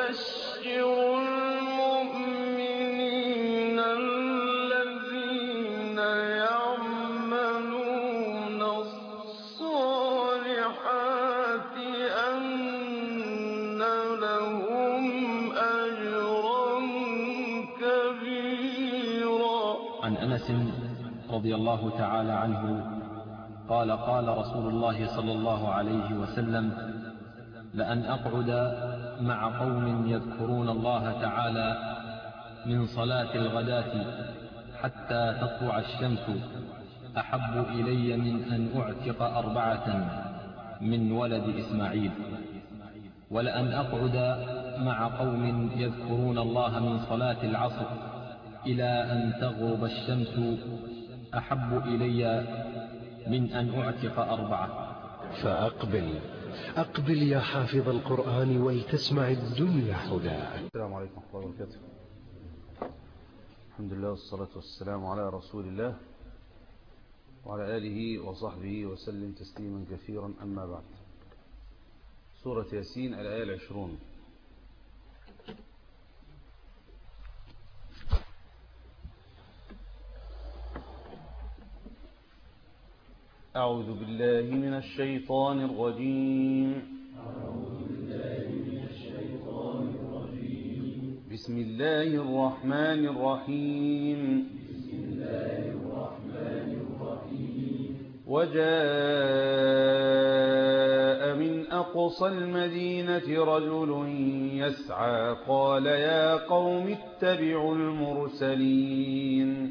وبشر المؤمنين الذين يعملون الصالحات أن لهم أجرا كبيرا عن أنس رضي الله تعالى عنه قال قال رسول الله صلى الله عليه وسلم لأن أقعد مع قوم يذكرون الله تعالى من صلاة الغداة حتى تطلع الشمس أحب إلي من أن أعتق أربعة من ولد إسماعيل ولأن أقعد مع قوم يذكرون الله من صلاة العصر إلى أن تغرب الشمس أحب إلي من أن أعتق أربعة فأقبل أقبل يا حافظ القرآن ولتسمع الدنيا حداك السلام عليكم ورحمة الله وبركاته الحمد لله والصلاة والسلام على رسول الله وعلى آله وصحبه وسلم تسليما كثيرا أما بعد سورة ياسين الآية العشرون أعوذ بالله من الشيطان الرجيم بسم الله الرحمن الرحيم وجاء من أقصى المدينة رجل يسعى قال يا قوم اتبعوا المرسلين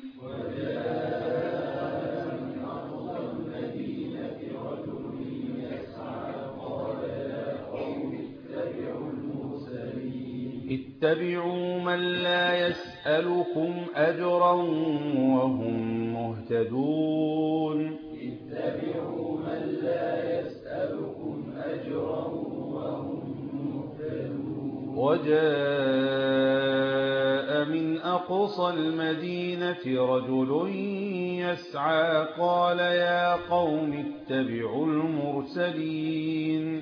اتبعوا من لا يسألكم أجرا وهم مهتدون اتبعوا من لا يسألكم أجرا وهم مهتدون وجاء من أقصى المدينة رجل يسعى قال يا قوم اتبعوا المرسلين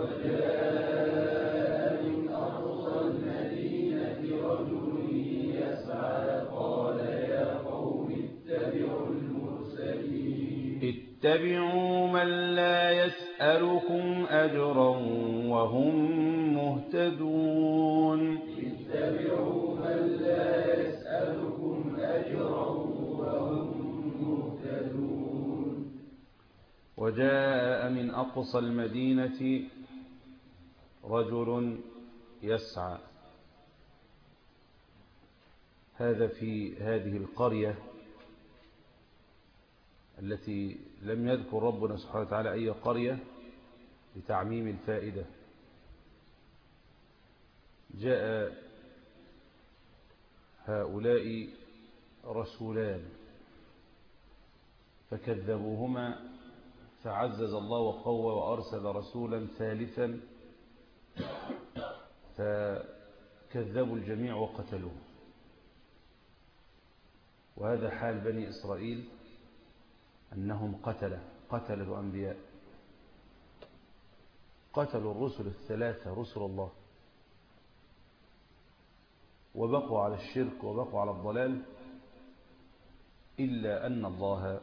اتبعوا من لا يسألكم أجرا وهم مهتدون اتبعوا من لا يسألكم أجرا وهم مهتدون وجاء من أقصى المدينة رجل يسعى هذا في هذه القرية التي لم يذكر ربنا سبحانه وتعالى أي قرية لتعميم الفائدة جاء هؤلاء رسولان فكذبوهما فعزز الله وقوى وأرسل رسولا ثالثا فكذبوا الجميع وقتلوه وهذا حال بني إسرائيل أنهم قتل قتل الأنبياء قتلوا الرسل الثلاثة رسل الله وبقوا على الشرك وبقوا على الضلال إلا أن الله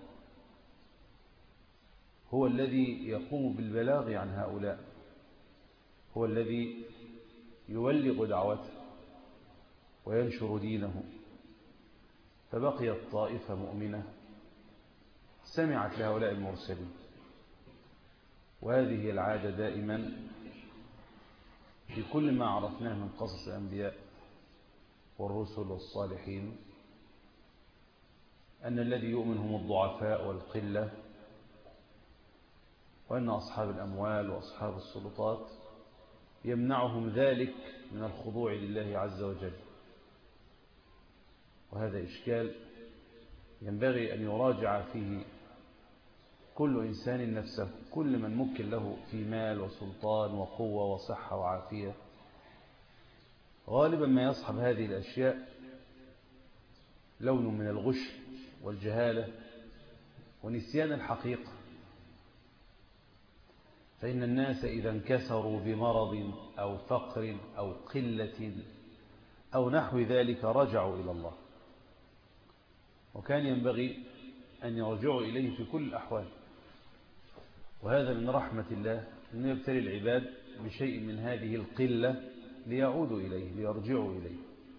هو الذي يقوم بالبلاغ عن هؤلاء هو الذي يبلغ دعوته وينشر دينه فبقيت طائفة مؤمنة سمعت لهؤلاء المرسلين وهذه العادة دائما في كل ما عرفناه من قصص الأنبياء والرسل والصالحين أن الذي يؤمن هم الضعفاء والقلة وأن أصحاب الأموال وأصحاب السلطات يمنعهم ذلك من الخضوع لله عز وجل وهذا إشكال ينبغي أن يراجع فيه كل إنسان نفسه كل من ممكن له في مال وسلطان وقوة وصحة وعافية غالبا ما يصحب هذه الأشياء لون من الغش والجهالة ونسيان الحقيقة فإن الناس إذا انكسروا بمرض أو فقر أو قلة أو نحو ذلك رجعوا إلى الله وكان ينبغي أن يرجعوا إليه في كل الأحوال وهذا من رحمة الله أن يبتلي العباد بشيء من هذه القلة ليعودوا إليه ليرجعوا إليه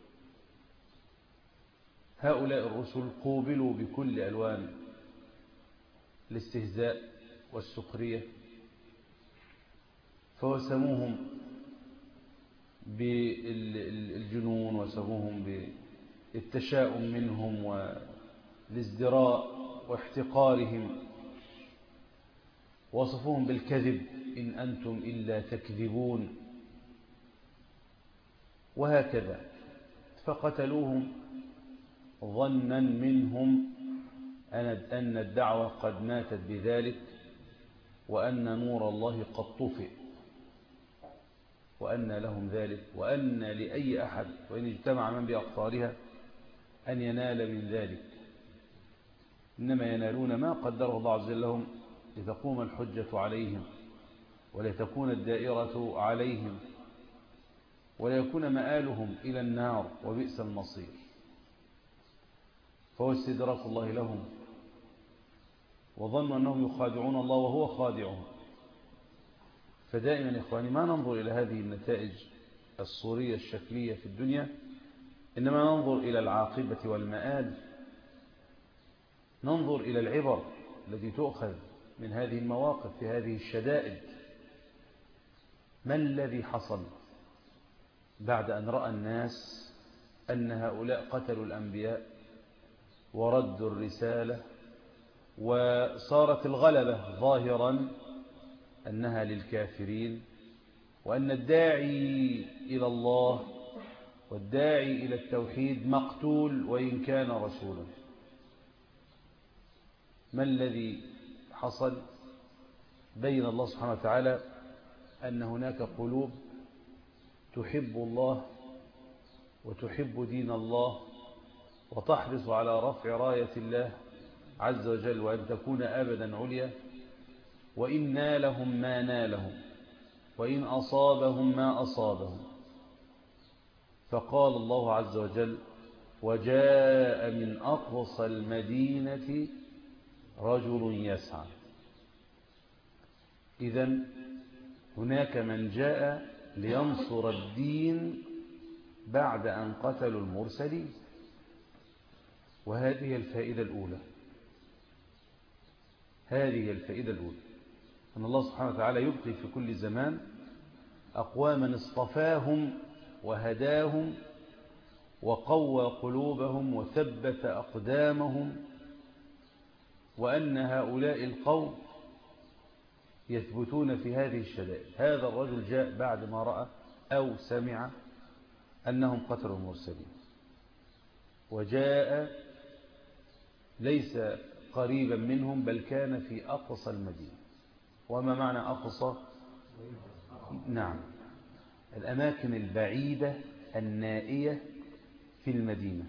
هؤلاء الرسل قوبلوا بكل ألوان الاستهزاء والسخرية فوسموهم بالجنون وسموهم بالتشاؤم منهم والازدراء واحتقارهم وصفوهم بالكذب إن أنتم إلا تكذبون وهكذا فقتلوهم ظنا منهم أن الدعوة قد ماتت بذلك وأن نور الله قد طفئ وأن لهم ذلك وأن لأي أحد وإن اجتمع من بأقطارها أن ينال من ذلك إنما ينالون ما قدره الله عز وجل لهم لتقوم الحجة عليهم ولتكون الدائرة عليهم وليكون مآلهم إلى النار وبئس المصير فهو استدراك الله لهم وظنوا أنهم يخادعون الله وهو خادعهم فدائما إخواني ما ننظر إلى هذه النتائج الصورية الشكلية في الدنيا إنما ننظر إلى العاقبة والمآل ننظر إلى العبر التي تؤخذ من هذه المواقف في هذه الشدائد ما الذي حصل بعد أن رأى الناس أن هؤلاء قتلوا الأنبياء وردوا الرسالة وصارت الغلبة ظاهرا أنها للكافرين وأن الداعي إلى الله والداعي إلى التوحيد مقتول وإن كان رسولا ما الذي حصل بين الله سبحانه وتعالى أن هناك قلوب تحب الله وتحب دين الله وتحرص على رفع راية الله عز وجل وأن تكون أبدا عليا وإن نالهم ما نالهم وإن أصابهم ما أصابهم فقال الله عز وجل وجاء من أقصى المدينة رجل يسعى إذا هناك من جاء لينصر الدين بعد أن قتلوا المرسلين وهذه الفائدة الأولى هذه الفائدة الأولى أن الله سبحانه وتعالى يبقي في كل زمان أقواما اصطفاهم وهداهم وقوى قلوبهم وثبت أقدامهم وأن هؤلاء القوم يثبتون في هذه الشدائد هذا الرجل جاء بعد ما رأى أو سمع أنهم قتلوا المرسلين وجاء ليس قريبا منهم بل كان في أقصى المدينة وما معنى أقصى نعم الأماكن البعيدة النائية في المدينة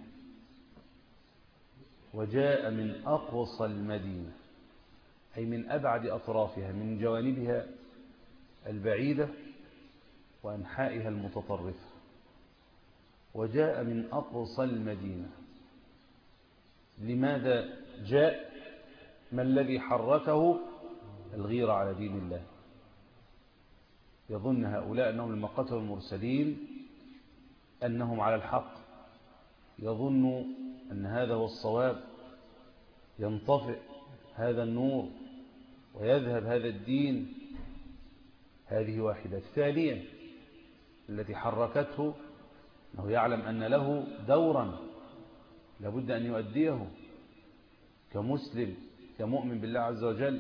وجاء من أقصى المدينة أي من أبعد أطرافها من جوانبها البعيدة وأنحائها المتطرفة وجاء من أقصى المدينة لماذا جاء ما الذي حركه الغيرة على دين الله يظن هؤلاء أنهم لما قتلوا المرسلين أنهم على الحق يظن أن هذا هو الصواب ينطفئ هذا النور ويذهب هذا الدين هذه واحدة ثانيا التي حركته أنه يعلم أن له دورا لابد أن يؤديه كمسلم كمؤمن بالله عز وجل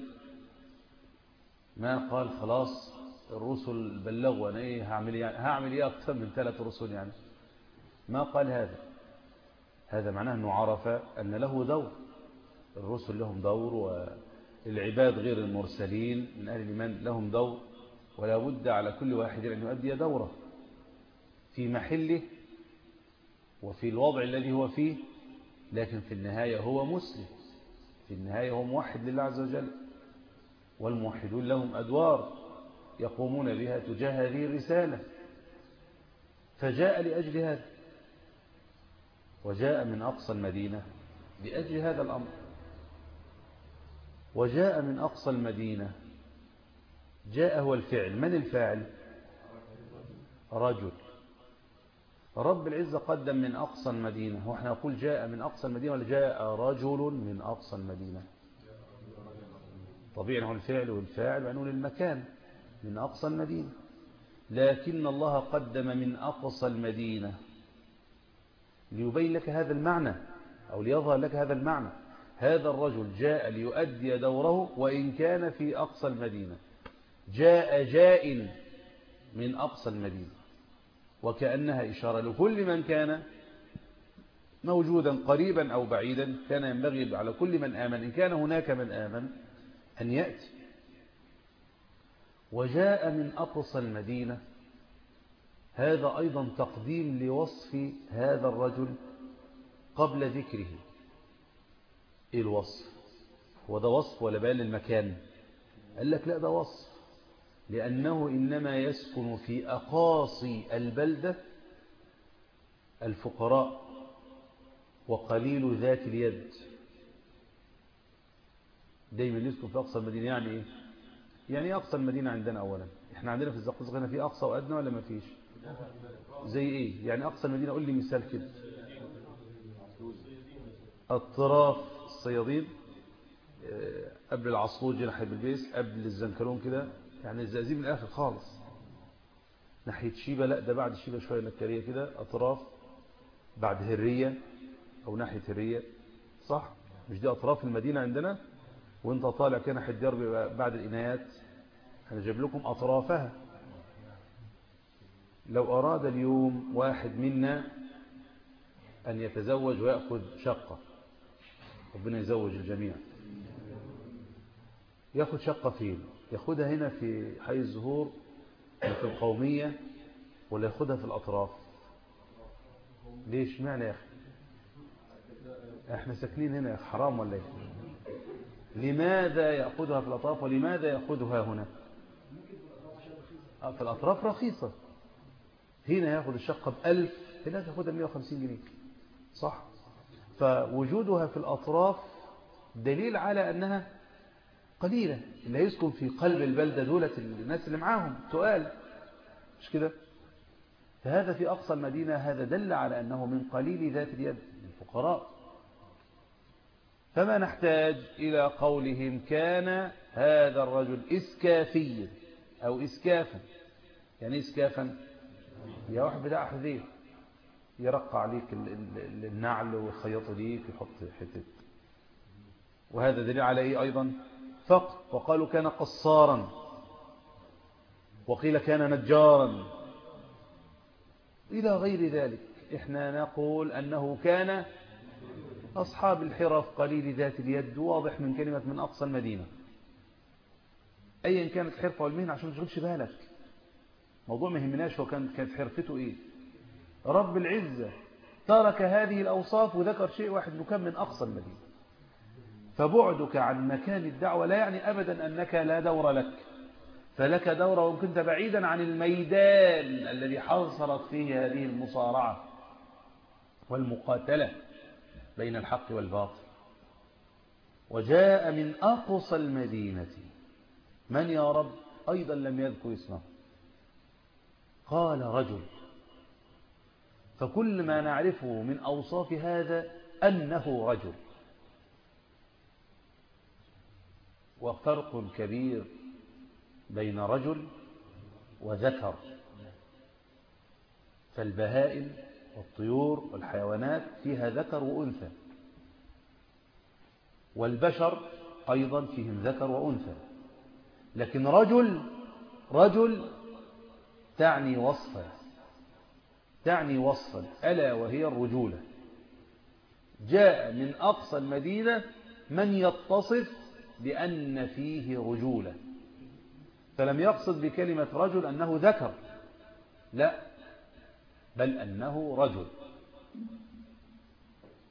ما قال خلاص الرسل بلغوا أنا إيه هعمل, يعني هعمل إيه أكثر من ثلاث رسل يعني ما قال هذا هذا معناه أنه عرف أن له دور الرسل لهم دور والعباد غير المرسلين من أهل الإيمان لهم دور ولا بد على كل واحد أن يؤدي دوره في محله وفي الوضع الذي هو فيه لكن في النهاية هو مسلم في النهاية هو موحد لله عز وجل والموحدون لهم أدوار يقومون بها تجاه هذه الرسالة فجاء لأجل هذا وجاء من أقصى المدينة لأجل هذا الأمر وجاء من أقصى المدينة جاء هو الفعل من الفاعل رجل رب العزة قدم من أقصى المدينة هو احنا نقول جاء من أقصى المدينة ولا جاء رجل من أقصى المدينة طبيعي هو الفعل والفاعل ونقول المكان من أقصى المدينة لكن الله قدم من أقصى المدينة ليبين لك هذا المعنى أو ليظهر لك هذا المعنى هذا الرجل جاء ليؤدي دوره وإن كان في أقصى المدينة جاء جاء من أقصى المدينة وكأنها إشارة لكل من كان موجودا قريبا أو بعيدا كان ينبغي على كل من آمن إن كان هناك من آمن أن يأتي وجاء من أقصى المدينة هذا أيضا تقديم لوصف هذا الرجل قبل ذكره إيه الوصف هو ده وصف ولا بيان المكان قال لك لا ده وصف لأنه إنما يسكن في أقاصي البلدة الفقراء وقليل ذات اليد دايما يسكن في أقصى المدينة يعني إيه يعني إيه أقصى المدينة عندنا أولا إحنا عندنا في الزقزق هنا في أقصى وأدنى ولا ما فيش زي إيه يعني أقصى المدينة قول لي مثال كده أطراف الصيادين قبل العصفور ناحية بالبيس قبل الزنكرون كده يعني الزقازيق من الآخر خالص ناحية شيبة لا ده بعد شيبة شوية نكرية كده أطراف بعد هرية أو ناحية هرية صح مش دي أطراف المدينة عندنا وانت طالع كده ناحية درب بعد الإنايات أنا جايب لكم أطرافها لو أراد اليوم واحد منا أن يتزوج ويأخذ شقة ربنا يزوج الجميع يأخذ شقة فين يأخذها هنا في حي الزهور في القومية ولا يأخذها في الأطراف ليش معنى يا أخي احنا ساكنين هنا يا أخي حرام ولا ايه لماذا يأخذها في الأطراف ولماذا يأخذها هنا في الأطراف رخيصة هنا يأخذ الشقة بألف هناك يأخذها 150 جنيه صح فوجودها في الأطراف دليل على أنها قليلة اللي يسكن في قلب البلدة دولة الناس اللي معاهم تقال مش كده فهذا في أقصى المدينة هذا دل على أنه من قليل ذات اليد الفقراء فما نحتاج إلى قولهم كان هذا الرجل إسكافيا أو إسكافا يعني إسكافا يا واحد بتاع حذير يرقع عليك النعل ويخيطه ليك ويحط حتة وهذا دليل على إيه أيضا فقر وقالوا كان قصارا وقيل كان نجارا إلى غير ذلك إحنا نقول أنه كان أصحاب الحرف قليل ذات اليد واضح من كلمة من أقصى المدينة أيا كانت حرفة والمهنة عشان ما تشغلش بالك موضوع ما يهمناش هو كانت كانت حرفته إيه رب العزة ترك هذه الأوصاف وذكر شيء واحد وكان من أقصى المدينة فبعدك عن مكان الدعوة لا يعني أبدا أنك لا دور لك فلك دور وإن كنت بعيدا عن الميدان الذي حصلت فيه هذه المصارعة والمقاتلة بين الحق والباطل وجاء من أقصى المدينة من يا رب أيضا لم يذكر اسمه قال رجل فكل ما نعرفه من أوصاف هذا أنه رجل وفرق كبير بين رجل وذكر فالبهائم والطيور والحيوانات فيها ذكر وأنثى والبشر أيضا فيهم ذكر وأنثى لكن رجل رجل تعني وصفا تعني وصفا ألا وهي الرجولة جاء من أقصى المدينة من يتصف بأن فيه رجولة فلم يقصد بكلمة رجل أنه ذكر لا بل أنه رجل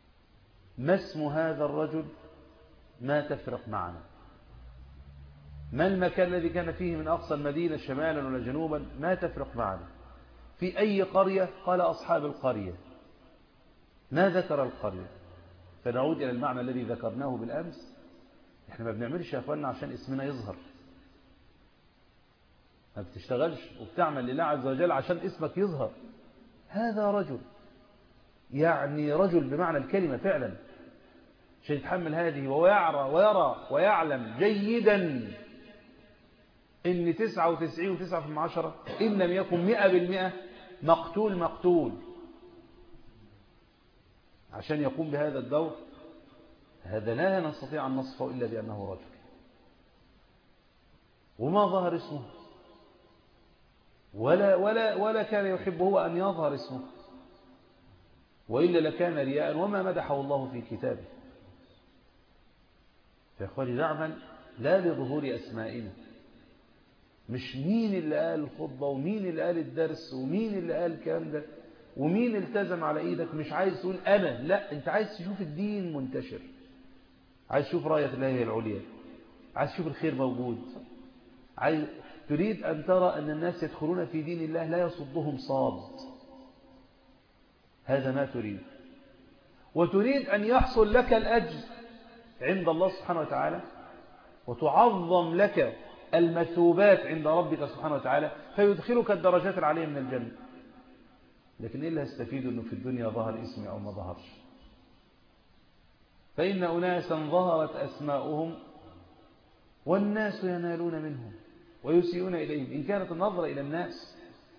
ما اسم هذا الرجل ما تفرق معنا ما المكان الذي كان فيه من أقصى المدينة شمالا ولا جنوبا ما تفرق معنا في أي قرية قال أصحاب القرية ما ذكر القرية فنعود إلى المعنى الذي ذكرناه بالأمس احنا ما بنعملش يا أخواننا عشان اسمنا يظهر ما بتشتغلش وبتعمل لله عز وجل عشان اسمك يظهر هذا رجل يعني رجل بمعنى الكلمة فعلا عشان يتحمل هذه ويعرى ويرى ويعلم جيدا ان تسعة وتسعين وتسعة من عشرة إن لم يكن مئة بالمئة مقتول مقتول عشان يقوم بهذا الدور هذا لا نستطيع أن نصفه إلا بأنه رجل وما ظهر اسمه ولا, ولا, ولا كان يحب هو أن يظهر اسمه وإلا لكان رياء وما مدحه الله في كتابه فإخواني نعمل لا لظهور أسمائنا مش مين اللي قال الخطبة ومين اللي قال الدرس ومين اللي قال الكلام ده ومين التزم على ايدك مش عايز تقول انا لا انت عايز تشوف الدين منتشر عايز تشوف راية الله هي العليا عايز تشوف الخير موجود عايز تريد أن ترى أن الناس يدخلون في دين الله لا يصدهم صاد هذا ما تريد وتريد أن يحصل لك الأجر عند الله سبحانه وتعالى وتعظم لك المثوبات عند ربك سبحانه وتعالى فيدخلك الدرجات العالية من الجنة لكن إيه اللي هستفيد أنه في الدنيا ظهر اسمي أو ما ظهرش فإن أناسا ظهرت أسماؤهم والناس ينالون منهم ويسيئون إليهم إن كانت النظرة إلى الناس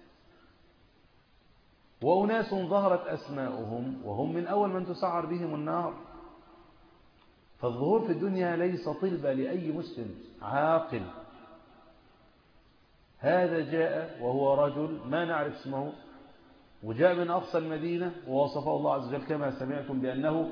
وأناس ظهرت أسماؤهم وهم من أول من تسعر بهم النار فالظهور في الدنيا ليس طلبة لأي مسلم عاقل هذا جاء وهو رجل ما نعرف اسمه وجاء من أقصى المدينة ووصفه الله عز وجل كما سمعتم بأنه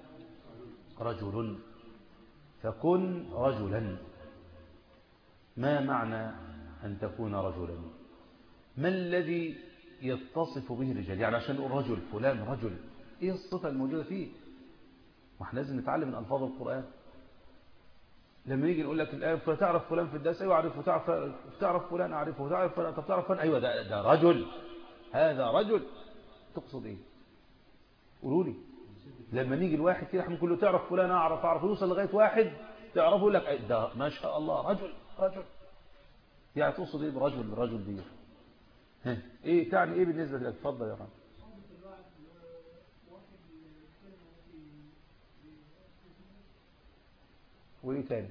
رجل فكن رجلا ما معنى أن تكون رجلا ما الذي يتصف به الرجال يعني عشان نقول رجل فلان رجل ايه الصفة الموجودة فيه ما احنا لازم نتعلم من ألفاظ القرآن لما نيجي نقول لك الآن تعرف فلان في الدرس أيوة أعرفه تعرف, تعرف فلان أعرفه تعرف فلان طب تعرف فلان أيوة ده, ده رجل هذا رجل تقصد إيه قولوا لي لما نيجي الواحد كده احنا كله تعرف فلان أعرف أعرف يوصل لغاية واحد تعرفه يقول لك ده ما شاء الله رجل رجل يعني تقصد إيه برجل رجل دي ها إيه تعني إيه بالنسبة لك اتفضل يا رب وإيه تاني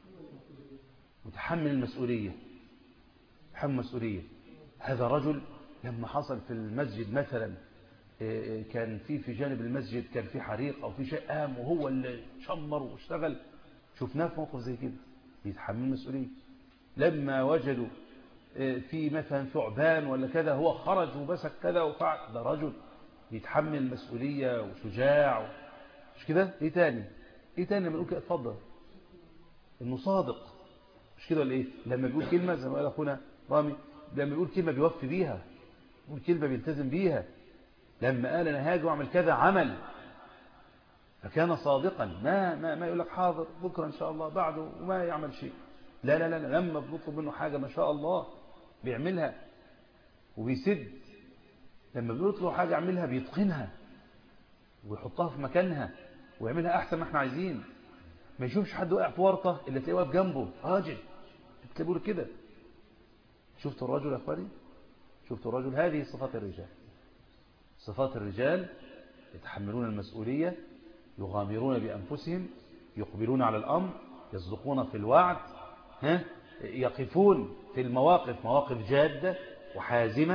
متحمل المسؤولية متحمل المسؤولية هذا رجل لما حصل في المسجد مثلا كان في في جانب المسجد كان في حريق أو في شيء قام وهو اللي شمر واشتغل شفناه في موقف زي كده بيتحمل المسؤولية لما وجدوا في مثلا ثعبان ولا كذا هو خرج ومسك كذا وفعل ده رجل بيتحمل المسؤولية وشجاع مش كده ايه تاني ايه تاني لما نقول كده اتفضل انه صادق مش كده ولا ايه لما بيقول كلمة زي ما قال اخونا رامي لما بيقول كلمة بيوفي بيها بيقول كلمة بيلتزم بيها لما قال انا هاجي واعمل كذا عمل فكان صادقا ما ما ما يقول لك حاضر بكره ان شاء الله بعده وما يعمل شيء لا لا لا لما بنطلب منه حاجة ما شاء الله بيعملها وبيسد لما بنطلب حاجة يعملها بيتقنها ويحطها في مكانها ويعملها احسن ما احنا عايزين ما يشوفش حد واقع في ورطة اللي تلاقيه واقف جنبه راجل بتقول كده شفت الرجل يا اخواني شفت الرجل هذه صفات الرجال صفات الرجال يتحملون المسؤولية يغامرون بأنفسهم يقبلون على الأمر يصدقون في الوعد ها يقفون في المواقف مواقف جادة وحازمة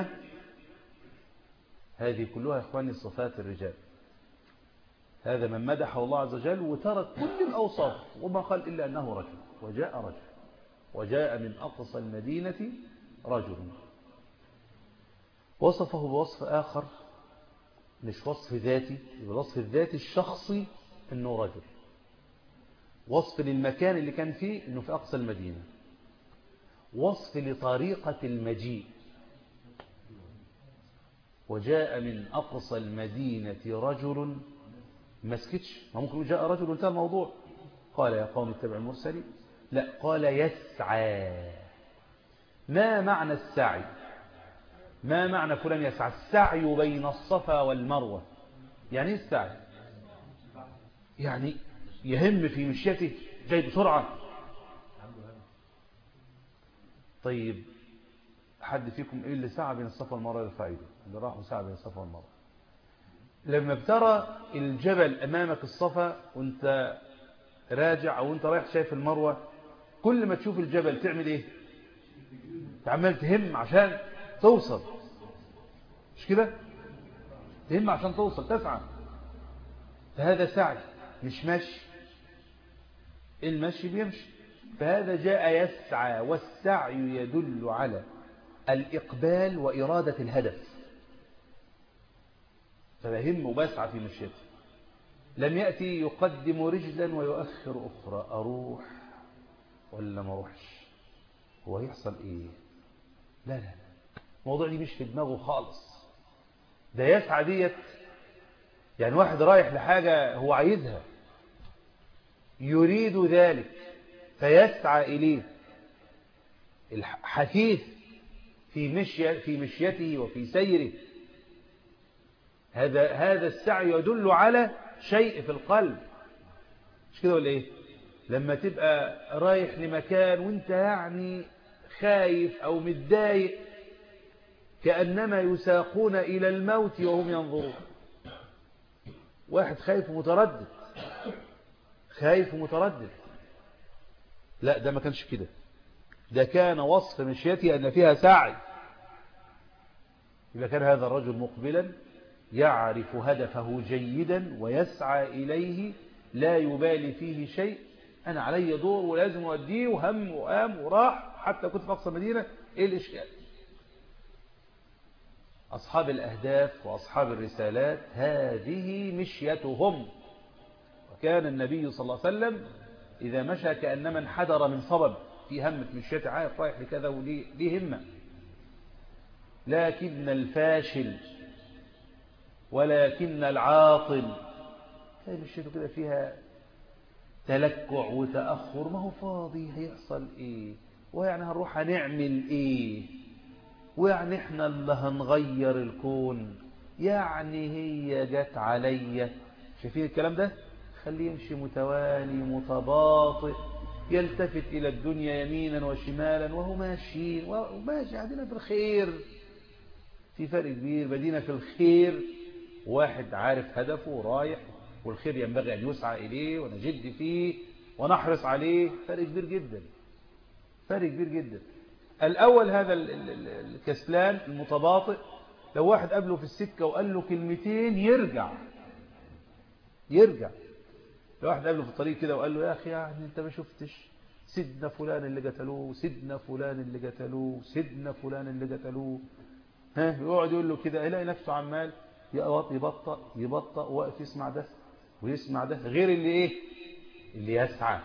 هذه كلها يا إخواني صفات الرجال هذا من مدحه الله عز وجل وترك كل الأوصاف وما قال إلا أنه رجل وجاء رجل وجاء من أقصى المدينة رجل وصفه بوصف آخر مش وصف ذاتي الوصف الذاتي الشخصي أنه رجل وصف للمكان اللي كان فيه أنه في أقصى المدينة وصف لطريقة المجيء وجاء من أقصى المدينة رجل ما سكتش ما ممكن جاء رجل وانتهى الموضوع قال يا قوم اتبعوا المرسلين لا قال يسعى ما معنى السعي ما معنى فلان يسعى السعي بين الصفا والمروة يعني ايه السعي يعني يهم في مشيته جاي بسرعة طيب حد فيكم ايه اللي سعى بين الصفا والمروة الفائدة اللي راحوا سعى بين الصفا والمروة لما بترى الجبل امامك الصفا وانت راجع او انت رايح شايف المروة كل ما تشوف الجبل تعمل ايه تعمل تهم عشان توصل مش كده تهم عشان توصل تسعى فهذا سعي مش مشي المشي بيمشي فهذا جاء يسعى والسعي يدل على الإقبال وإرادة الهدف فبهم وبسعى في مشيته لم يأتي يقدم رجلا ويؤخر أخرى أروح ولا ما أروحش هو يحصل إيه لا لا لا الموضوع دي مش في دماغه خالص ده يسعى ديت يعني واحد رايح لحاجة هو عايزها يريد ذلك فيسعى إليه الحثيث في مشي في مشيته وفي سيره هذا هذا السعي يدل على شيء في القلب مش كده ولا ايه لما تبقى رايح لمكان وانت يعني خايف او متضايق كأنما يساقون إلى الموت وهم ينظرون واحد خايف ومتردد خايف ومتردد لا ده ما كانش كده ده كان وصف مشيتي أن فيها سعي إذا كان هذا الرجل مقبلا يعرف هدفه جيدا ويسعى إليه لا يبالي فيه شيء أنا علي دور ولازم أوديه وهم وقام وراح حتى كنت في أقصى المدينة إيه الإشكال أصحاب الأهداف وأصحاب الرسالات هذه مشيتهم وكان النبي صلى الله عليه وسلم إذا مشى كأنما انحدر من صبب في همة مشيته عارف رايح لكذا وليه همة لكن الفاشل ولكن العاطل تلاقي مشيته كده فيها تلكع وتأخر ما هو فاضي هيحصل ايه ويعني هنروح هنعمل ايه ويعني احنا اللي هنغير الكون يعني هي جت عليا شايفين الكلام ده خليه يمشي متوالي متباطئ يلتفت إلى الدنيا يمينا وشمالا وهو ماشيين وماشي عندنا في الخير في فرق كبير بدينا في الخير واحد عارف هدفه ورايح والخير ينبغي أن يسعى إليه ونجد فيه ونحرص عليه فرق كبير جدا فرق كبير جدا الأول هذا الكسلان المتباطئ لو واحد قابله في السكة وقال له كلمتين يرجع يرجع لو واحد قابله في الطريق كده وقال له يا أخي يعني أنت ما شفتش سيدنا فلان اللي قتلوه سيدنا فلان اللي قتلوه سيدنا فلان اللي قتلوه ها يقعد يقول له كده يلاقي نفسه عمال يبطأ يبطأ واقف يسمع ده ويسمع ده غير اللي ايه اللي يسعى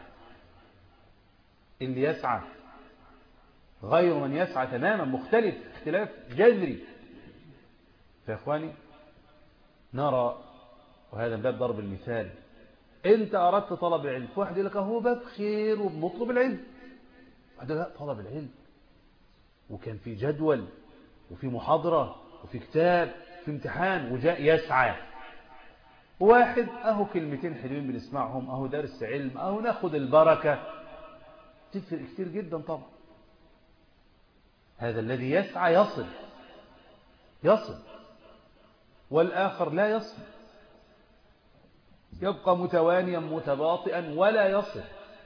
اللي يسعى غير من يسعى تماما مختلف اختلاف جذري فيا اخواني نرى وهذا باب ضرب المثال انت اردت طلب العلم واحد يقول لك اهو باب خير وبنطلب العلم هذا لا طلب العلم وكان في جدول وفي محاضرة وفي كتاب في امتحان وجاء يسعى واحد اهو كلمتين حلوين بنسمعهم اهو درس علم اهو ناخد البركة تفرق كتير جدا طبعا هذا الذي يسعى يصل يصل والآخر لا يصل يبقى متوانيا متباطئا ولا يصل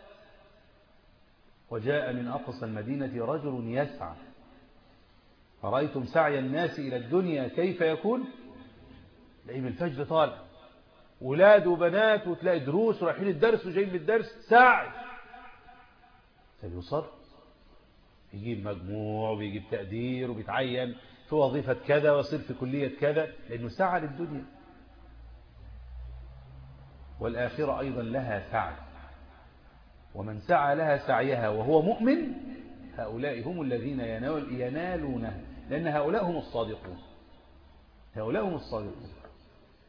وجاء من أقصى المدينة رجل يسعى فرأيتم سعي الناس إلى الدنيا كيف يكون تلاقيه من الفجر طالع ولاد وبنات وتلاقي دروس رايحين الدرس وجايين من الدرس سعي فبيصر يجيب مجموع وبيجيب تقدير وبيتعين في وظيفة كذا ويصير في كلية كذا لأنه سعى للدنيا والآخرة أيضا لها سعي ومن سعى لها سعيها وهو مؤمن هؤلاء هم الذين ينال ينالونها لأن هؤلاء هم الصادقون هؤلاء هم الصادقون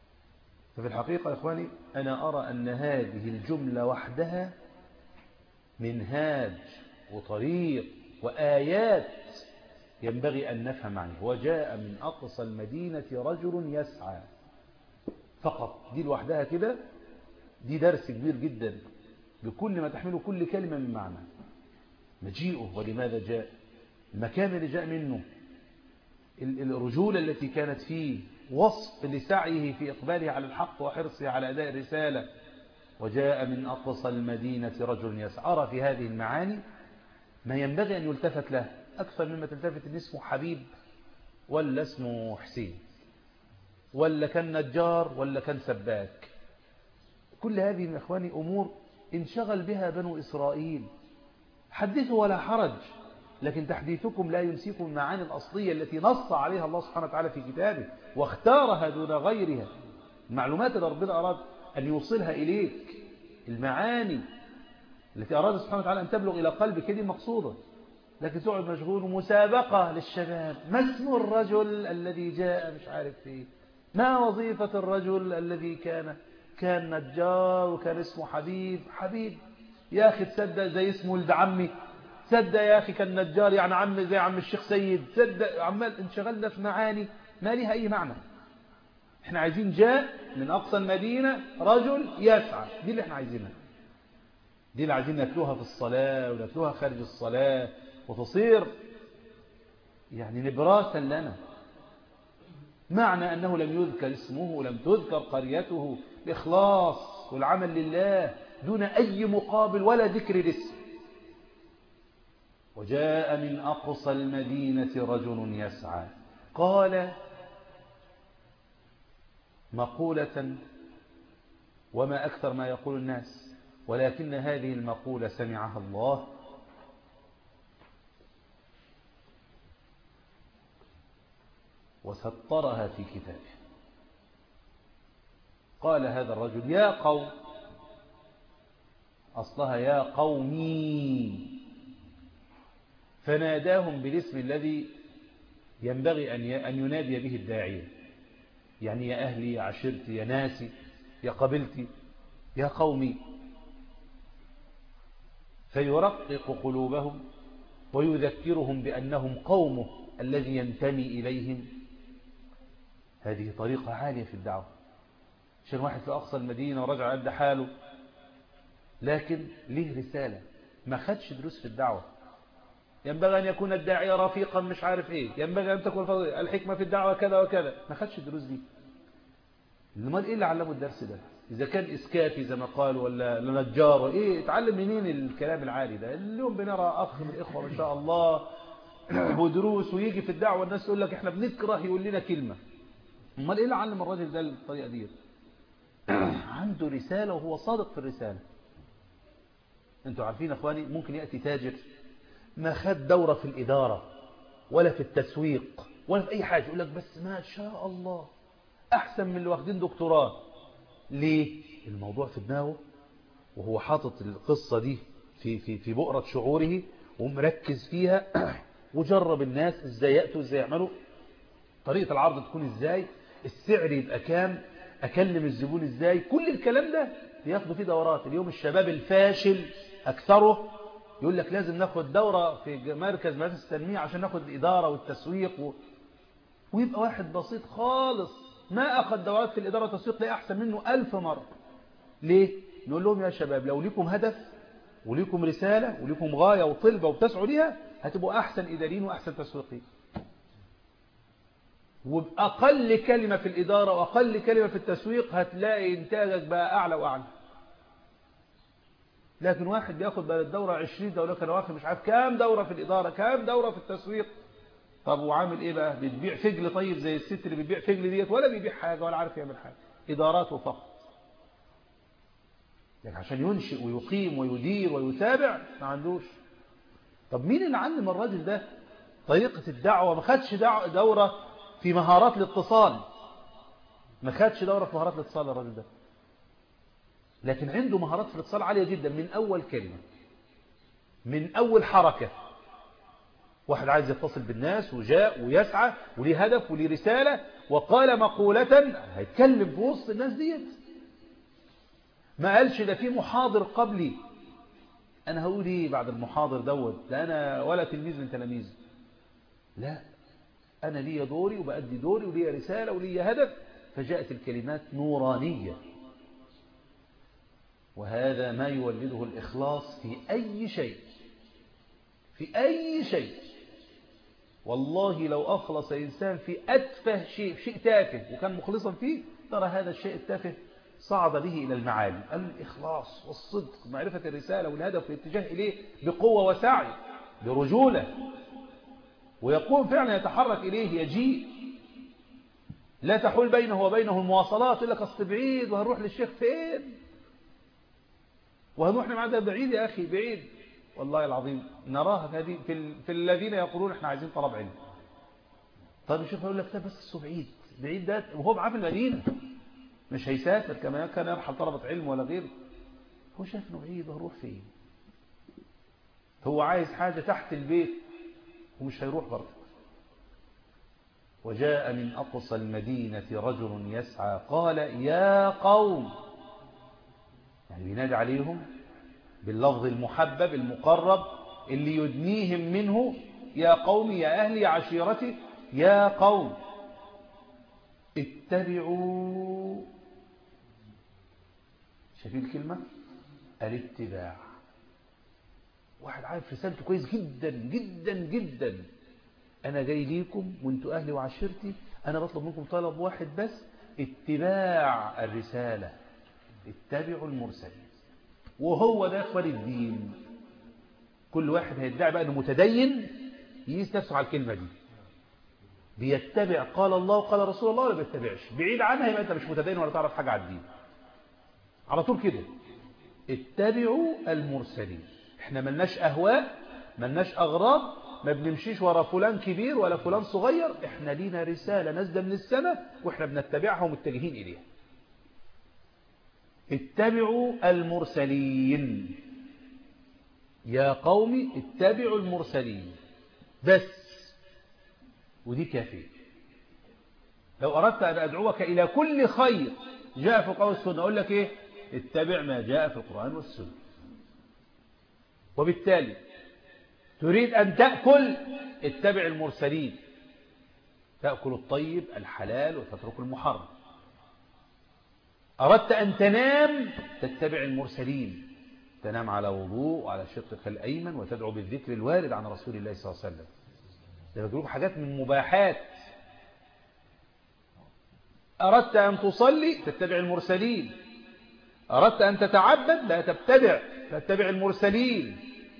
ففي الحقيقة يا إخواني أنا أرى أن هذه الجملة وحدها منهاج وطريق وآيات ينبغي أن نفهم عنه وجاء من أقصى المدينة رجل يسعى فقط دي لوحدها كده دي درس كبير جدا بكل ما تحمله كل كلمة من معنى مجيئه ولماذا جاء المكان اللي جاء منه الرجولة التي كانت فيه وصف لسعيه في إقباله على الحق وحرصه على أداء الرسالة وجاء من أقصى المدينة رجل يسعى في هذه المعاني ما ينبغي أن يلتفت له أكثر مما تلتفت إن اسمه حبيب ولا اسمه حسين ولا كان نجار ولا كان سباك كل هذه من إخواني أمور انشغل بها بنو إسرائيل حدثوا ولا حرج لكن تحديثكم لا ينسيكم المعاني الأصلية التي نص عليها الله سبحانه وتعالى في كتابه واختارها دون غيرها المعلومات اللي ربنا أراد أن يوصلها إليك المعاني التي أراد سبحانه وتعالى أن تبلغ إلى قلبك دي مقصودة لكن تقعد مشغول مسابقة للشباب ما اسم الرجل الذي جاء مش عارف فيه ما وظيفة الرجل الذي كان كان نجار وكان اسمه حبيب حبيب يا أخي تصدق زي اسمه ولد عمي تصدق يا أخي كان نجار يعني عم زي عم الشيخ سيد تصدق عمال انشغلنا في معاني ما لها أي معنى احنا عايزين جاء من أقصى المدينة رجل يسعى دي اللي احنا عايزينها دي اللي عايزين نتلوها في الصلاة ونتلوها خارج الصلاة وتصير يعني نبراسا لنا معنى أنه لم يذكر اسمه ولم تذكر قريته الإخلاص والعمل لله دون أي مقابل ولا ذكر الاسم وجاء من أقصى المدينة رجل يسعى قال مقولة وما أكثر ما يقول الناس ولكن هذه المقولة سمعها الله وسطرها في كتابه قال هذا الرجل يا قوم أصلها يا قومي فناداهم بالاسم الذي ينبغي أن ينادي به الداعية يعني يا أهلي يا عشيرتي يا ناسي يا قبلتي يا قومي فيرقق قلوبهم ويذكرهم بأنهم قومه الذي ينتمي إليهم هذه طريقة عالية في الدعوة عشان واحد في أقصى المدينة ورجع قد حاله لكن ليه رسالة ما خدش دروس في الدعوة ينبغي أن يكون الداعية رفيقا مش عارف إيه ينبغي أن تكون الحكمة في الدعوة كذا وكذا ما خدش الدروس دي المال إيه اللي علمه الدرس ده إذا كان إسكافي زي ما قال ولا نجار إيه اتعلم منين الكلام العالي ده اليوم بنرى أخ من الإخوة ما شاء الله ودروس ويجي في الدعوة الناس تقول لك إحنا بنكره يقول لنا كلمة امال إيه اللي علم الراجل ده الطريقة دي عنده رسالة وهو صادق في الرسالة انتوا عارفين اخواني ممكن يأتي تاجر ما خد دورة في الإدارة ولا في التسويق ولا في أي حاجة يقول لك بس ما شاء الله أحسن من اللي واخدين دكتوراه ليه الموضوع في دماغه وهو حاطط القصة دي في, في, في بؤرة شعوره ومركز فيها وجرب الناس ازاي يأتوا ازاي يعملوا طريقة العرض تكون ازاي السعر يبقى كام اكلم الزبون ازاي كل الكلام ده بياخدوا فيه دورات اليوم الشباب الفاشل اكثره يقول لك لازم ناخد دورة في مركز مدرسة التنمية عشان ناخد الإدارة والتسويق و... ويبقى واحد بسيط خالص ما أخذ دورات في الإدارة والتسويق لا أحسن منه ألف مرة ليه؟ نقول لهم يا شباب لو ليكم هدف وليكم رسالة وليكم غاية وطلبة وبتسعوا ليها هتبقوا أحسن إداريين وأحسن تسويقين وبأقل كلمة في الإدارة وأقل كلمة في التسويق هتلاقي إنتاجك بقى أعلى وأعلى لكن واحد بياخد بقى الدورة 20 دورة كان واخد مش عارف كام دورة في الإدارة كام دورة في التسويق طب وعامل إيه بقى بتبيع فجل طيب زي الست اللي بتبيع فجل ديت ولا بيبيع حاجة ولا عارف يعمل حاجة إداراته فقط لكن عشان ينشئ ويقيم ويدير ويتابع ما عندوش طب مين اللي علم الراجل ده طريقة الدعوة ما خدش دورة في مهارات الاتصال ما خدش دورة في مهارات الاتصال الراجل ده لكن عنده مهارات في الاتصال عالية جدا من أول كلمة من أول حركة واحد عايز يتصل بالناس وجاء ويسعى وليه هدف وليه رسالة وقال مقولة هيتكلم في وسط الناس ديت ما قالش ده في محاضر قبلي أنا هقول إيه بعد المحاضر دوت لا أنا ولا تلميذ من تلاميذي لا أنا لي دوري وبأدي دوري ولي رسالة ولي هدف فجاءت الكلمات نورانية وهذا ما يولده الإخلاص في أي شيء في أي شيء والله لو أخلص إنسان في أتفه شيء شيء تافه وكان مخلصا فيه ترى هذا الشيء التافه صعد به إلى المعالي الإخلاص والصدق معرفة الرسالة والهدف والاتجاه إليه بقوة وسعي برجولة ويقوم فعلا يتحرك إليه يجيء لا تحول بينه وبينه المواصلات يقول لك أصل بعيد وهنروح للشيخ فين وهنروح لمعدة بعيد يا أخي بعيد والله العظيم نراها في, هذه في, ال... في الذين يقولون احنا عايزين طلب علم طيب الشيخ يقول لك ده بس بعيد بعيد ده وهو معاه في المدينة مش هيسافر كما كان يرحل طلبة علم ولا غيره هو شايف انه بعيد وهروح فين هو عايز حاجة تحت البيت ومش هيروح برضه وجاء من أقصى المدينة رجل يسعى قال يا قوم يعني بينادي عليهم باللفظ المحبب المقرب اللي يدنيهم منه يا قوم يا أهلي يا عشيرتي يا قوم اتبعوا شايفين الكلمة الاتباع واحد عارف رسالته كويس جدا جدا جدا أنا جاي ليكم وانتوا أهلي وعشيرتي أنا بطلب منكم طلب واحد بس اتباع الرسالة اتبعوا المرسلين وهو ده اخوان الدين كل واحد هيدعي بقى انه متدين يقيس نفسه على الكلمة دي بيتبع قال الله وقال رسول الله ولا بيتبعش بعيد عنها يبقى انت مش متدين ولا تعرف حاجة عن الدين على طول كده اتبعوا المرسلين احنا ملناش اهواء ملناش اغراض ما بنمشيش ورا فلان كبير ولا فلان صغير احنا لينا رسالة نازله من السماء واحنا بنتبعها ومتجهين اليها اتبعوا المرسلين يا قوم اتبعوا المرسلين بس ودي كافية لو أردت أن أدعوك إلى كل خير جاء في القرآن والسنة أقول لك إيه اتبع ما جاء في القرآن والسنة وبالتالي تريد أن تأكل اتبع المرسلين تأكل الطيب الحلال وتترك المحرم أردت أن تنام تتبع المرسلين تنام على وضوء وعلى شقك الأيمن وتدعو بالذكر الوارد عن رسول الله صلى الله عليه وسلم ده بجيب حاجات من مباحات أردت أن تصلي تتبع المرسلين أردت أن تتعبد لا تبتدع تتبع المرسلين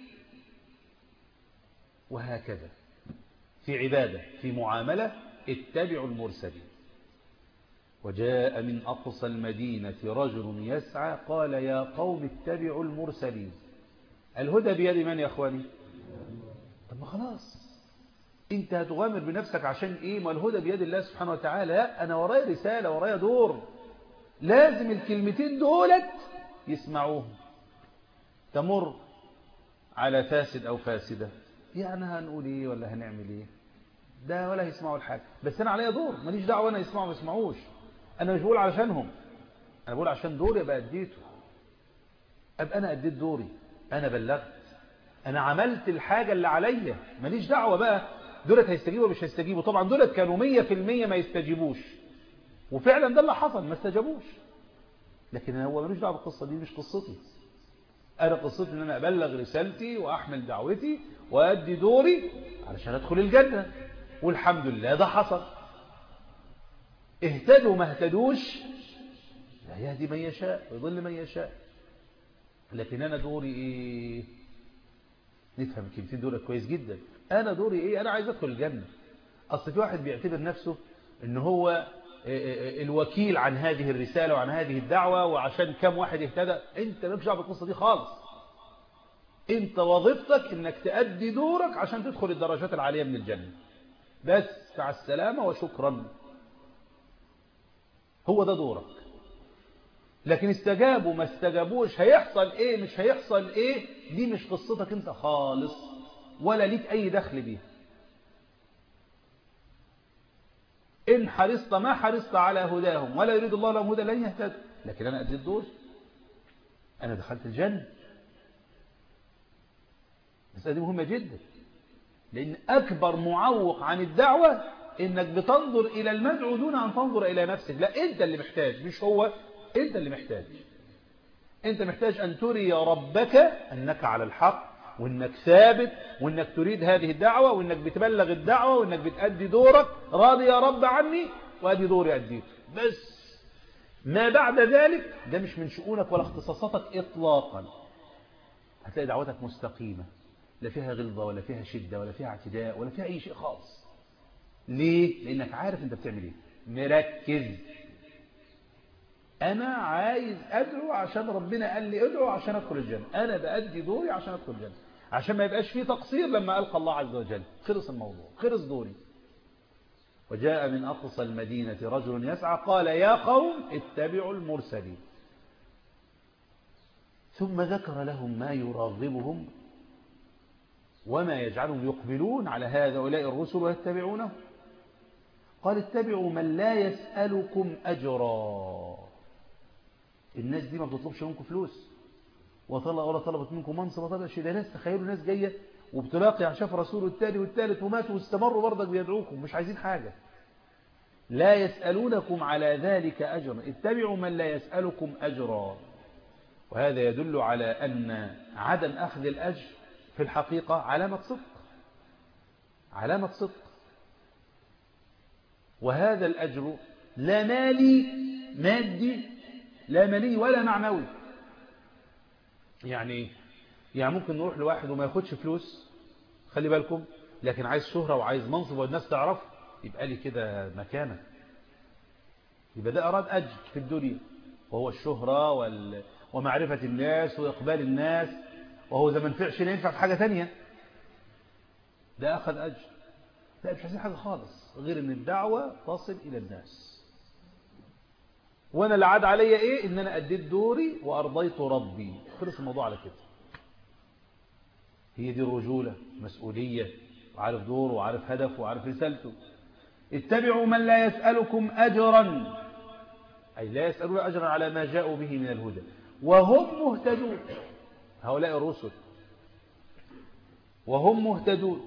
وهكذا في عبادة في معاملة اتبعوا المرسلين وجاء من أقصى المدينة رجل يسعى قال يا قوم اتبعوا المرسلين الهدى بيد من يا أخواني طب ما خلاص انت هتغامر بنفسك عشان ايه ما الهدى بيد الله سبحانه وتعالى لا انا ورايا رسالة ورايا دور لازم الكلمتين دولت يسمعوهم تمر على فاسد او فاسدة يعني هنقول ايه ولا هنعمل ايه ده ولا يسمعوا الحاجة بس انا عليا دور ماليش دعوة انا يسمعوا ما يسمعوش انا مش بقول علشانهم انا بقول عشان دوري ابقى اديته ابقى انا اديت دوري انا بلغت انا عملت الحاجة اللي عليا ماليش دعوة بقى دولت هيستجيبوا مش هيستجيبوا طبعا دولت كانوا مية في المية ما يستجيبوش وفعلا ده اللي حصل ما استجابوش لكن هو ملوش دعوة بالقصة دي مش قصتي انا قصتي ان انا ابلغ رسالتي واحمل دعوتي وادي دوري علشان ادخل الجنة والحمد لله ده حصل اهتدوا ما اهتدوش لا يهدي من يشاء ويضل من يشاء لكن انا دوري ايه نفهم الكلمتين دول كويس جدا انا دوري ايه انا عايز ادخل الجنة اصل في واحد بيعتبر نفسه ان هو الوكيل عن هذه الرسالة وعن هذه الدعوة وعشان كم واحد اهتدى انت مالكش دعوه بالقصة دي خالص انت وظيفتك انك تأدي دورك عشان تدخل الدرجات العالية من الجنة بس مع السلامة وشكرا هو ده دورك لكن استجابوا ما استجابوش هيحصل ايه مش هيحصل ايه دي مش قصتك انت خالص ولا ليك اي دخل بيها إن حرصت ما حرصت على هداهم ولا يريد الله لهم هدى لن يهتدوا لكن أنا أديت دور أنا دخلت الجنة المسألة دي مهمة جدا لأن أكبر معوق عن الدعوة إنك بتنظر إلى المدعو دون أن تنظر إلى نفسك لا أنت اللي محتاج مش هو أنت اللي محتاج أنت محتاج أن تري ربك أنك على الحق وأنك ثابت وأنك تريد هذه الدعوة وأنك بتبلغ الدعوة وأنك بتأدي دورك راضي يا رب عني وأدي دوري أديك بس ما بعد ذلك ده مش من شؤونك ولا اختصاصاتك إطلاقا هتلاقي دعوتك مستقيمة لا فيها غلظة ولا فيها شدة ولا فيها اعتداء ولا فيها أي شيء خالص ليه؟ لأنك عارف أنت بتعمل إيه مركز أنا عايز أدعو عشان ربنا قال لي أدعو عشان أدخل الجنة أنا بأدي دوري عشان أدخل الجنة عشان ما يبقاش فيه تقصير لما ألقى الله عز وجل خلص الموضوع خلص دوري وجاء من أقصى المدينة رجل يسعى قال يا قوم اتبعوا المرسلين ثم ذكر لهم ما يراغبهم وما يجعلهم يقبلون على هؤلاء الرسل ويتبعونه قال اتبعوا من لا يسألكم أجرا الناس دي ما بتطلبش منكم فلوس وطلع ولا طلبت منكم منصب ولا طلبت شيء ده ناس تخيلوا ناس جاية وبتلاقي عن شاف رسول التالي والتالت وماتوا واستمروا برضك بيدعوكم مش عايزين حاجة لا يسألونكم على ذلك أجرا اتبعوا من لا يسألكم أجرا وهذا يدل على أن عدم أخذ الأجر في الحقيقة علامة صدق علامة صدق وهذا الأجر لا مالي مادي لا مالي ولا معنوي يعني يعني ممكن نروح لواحد وما ياخدش فلوس خلي بالكم لكن عايز شهرة وعايز منصب والناس تعرف يبقى لي كده مكانة يبقى ده أراد أجر في الدنيا وهو الشهرة وال... ومعرفة الناس وإقبال الناس وهو إذا ما نفعش لا ينفع في حاجة تانية ده أخذ أجر لا مش عايزين حاجة خالص غير ان الدعوة تصل إلى الناس وانا اللي عاد عليا ايه ان انا اديت دوري وارضيت ربي خلص الموضوع على كده هي دي الرجولة مسؤولية وعارف دوره وعارف هدفه وعارف رسالته اتبعوا من لا يسألكم أجرا أي لا يسألون أجرا على ما جاءوا به من الهدى وهم مهتدون هؤلاء الرسل وهم مهتدون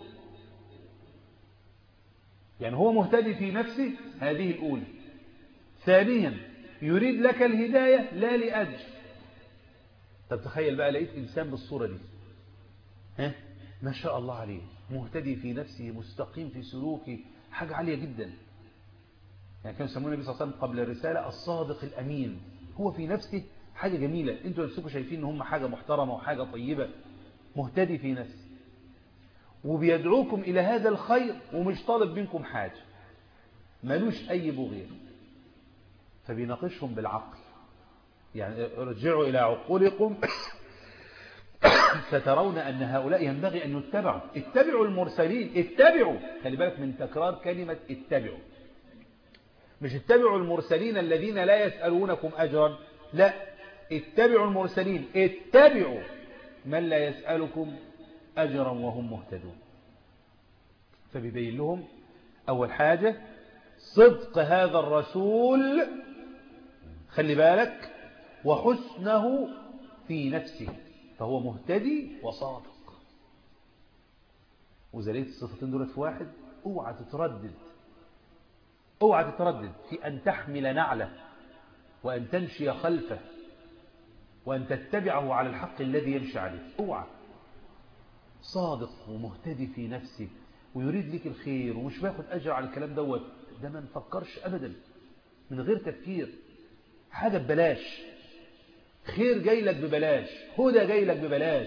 يعني هو مهتدي في نفسه هذه الأولى ثانيا يريد لك الهداية لا لأجل طب تخيل بقى لقيت إنسان بالصورة دي ها ما شاء الله عليه مهتدي في نفسه مستقيم في سلوكه حاجة عالية جدا يعني كانوا يسمون النبي صلى الله عليه وسلم قبل الرسالة الصادق الأمين هو في نفسه حاجة جميلة انتوا نفسكم شايفين ان هم حاجة محترمة وحاجة طيبة مهتدي في نفسه وبيدعوكم إلى هذا الخير ومش طالب منكم حاجة ملوش أي بغير فبيناقشهم بالعقل يعني ارجعوا إلى عقولكم سترون أن هؤلاء ينبغي أن يتبعوا اتبعوا المرسلين اتبعوا خلي بالك من تكرار كلمة اتبعوا مش اتبعوا المرسلين الذين لا يسألونكم أجرا لا اتبعوا المرسلين اتبعوا من لا يسألكم أجرا وهم مهتدون فبيبين لهم أول حاجة صدق هذا الرسول خلي بالك وحسنه في نفسه فهو مهتدي وصادق وإذا لقيت الصفتين دولت في واحد اوعى تتردد اوعى تتردد في أن تحمل نعله وأن تمشي خلفه وأن تتبعه على الحق الذي يمشي عليه اوعى صادق ومهتدي في نفسه ويريد لك الخير ومش باخد أجر على الكلام دوت ده ما نفكرش أبدا من غير تفكير حاجة ببلاش خير جاي لك ببلاش هدى جاي لك ببلاش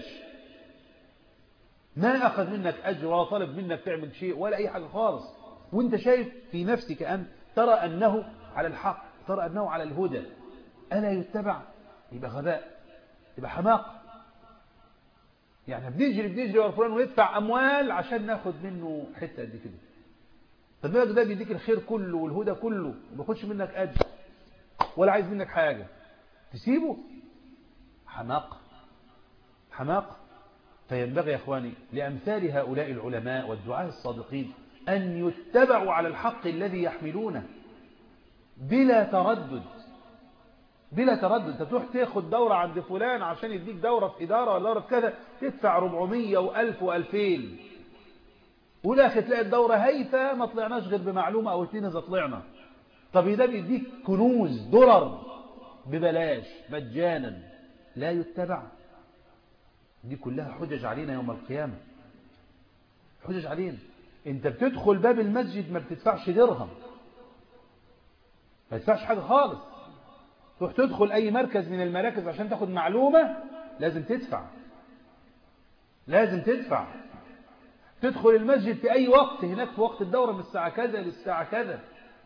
ما أخذ منك أجر ولا طلب منك تعمل شيء ولا أي حاجة خالص وانت شايف في نفسك أن ترى أنه على الحق ترى أنه على الهدى ألا يتبع يبقى غباء يبقى حماق يعني بنجري بنجري ورا فلان وندفع أموال عشان ناخد منه حتة قد كده طب ده بيديك الخير كله والهدى كله وما بياخدش منك أجر ولا عايز منك حاجة تسيبه حماق حماق فينبغي يا أخواني لأمثال هؤلاء العلماء والدعاء الصادقين أن يتبعوا على الحق الذي يحملونه بلا تردد بلا تردد انت تروح تاخد دورة عند فلان عشان يديك دورة في إدارة ولا دورة في كذا تدفع 400 و1000 و2000 والآخر تلاقي الدورة هيفا ما طلعناش غير بمعلومة أو اتنين إذا طلعنا طب ده بيديك كنوز درر ببلاش مجانا لا يتبع دي كلها حجج علينا يوم القيامة حجج علينا انت بتدخل باب المسجد ما بتدفعش درهم ما تدفعش حاجة خالص تروح تدخل أي مركز من المراكز عشان تاخد معلومة لازم تدفع لازم تدفع تدخل المسجد في أي وقت هناك في وقت الدورة من الساعة كذا للساعة كذا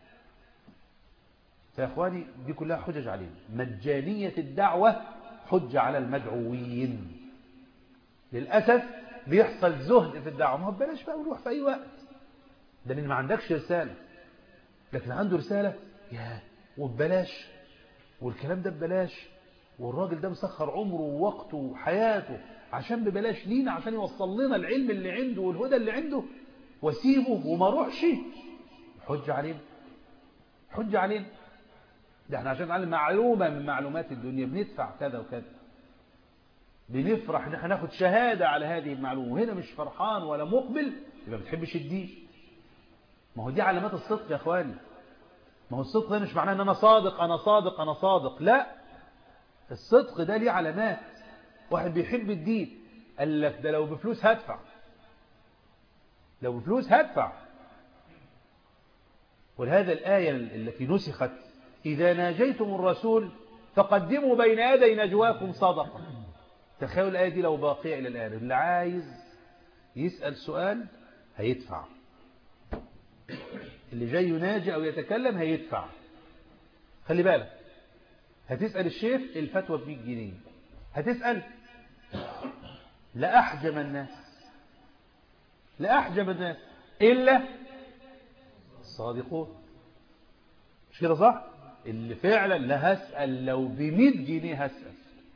يا إخواني دي كلها حجج علينا مجانية الدعوة حجة على المدعوين للأسف بيحصل زهد في الدعوة ما هو بلاش بقى ونروح في أي وقت ده لأن ما عندكش رسالة لكن عنده رسالة يا وببلاش والكلام ده ببلاش والراجل ده مسخر عمره ووقته وحياته عشان ببلاش لينا عشان يوصل لنا العلم اللي عنده والهدى اللي عنده واسيبه وما اروحش حج علينا حج علينا ده احنا عشان نتعلم معلومة من معلومات الدنيا بندفع كذا وكذا بنفرح ان احنا ناخد شهادة على هذه المعلومة وهنا مش فرحان ولا مقبل يبقى ما بتحبش الدين ما هو دي علامات الصدق يا اخواني ما هو الصدق ده مش معناه ان انا صادق انا صادق انا صادق لا الصدق ده ليه علامات واحد بيحب الدين قال لك ده لو بفلوس هدفع لو بفلوس هدفع ولهذا الآية التي نسخت إذا ناجيتم الرسول فقدموا بين يدي نجواكم صدقة تخيلوا الآية دي لو باقية إلى الآن اللي عايز يسأل سؤال هيدفع اللي جاي يناجي أو يتكلم هيدفع خلي بالك هتسأل الشيخ الفتوى ب 100 جنيه هتسأل لأحجم الناس لأحجم الناس إلا الصادقون مش كده صح اللي فعلا لا هسأل لو ب 100 جنيه هسأل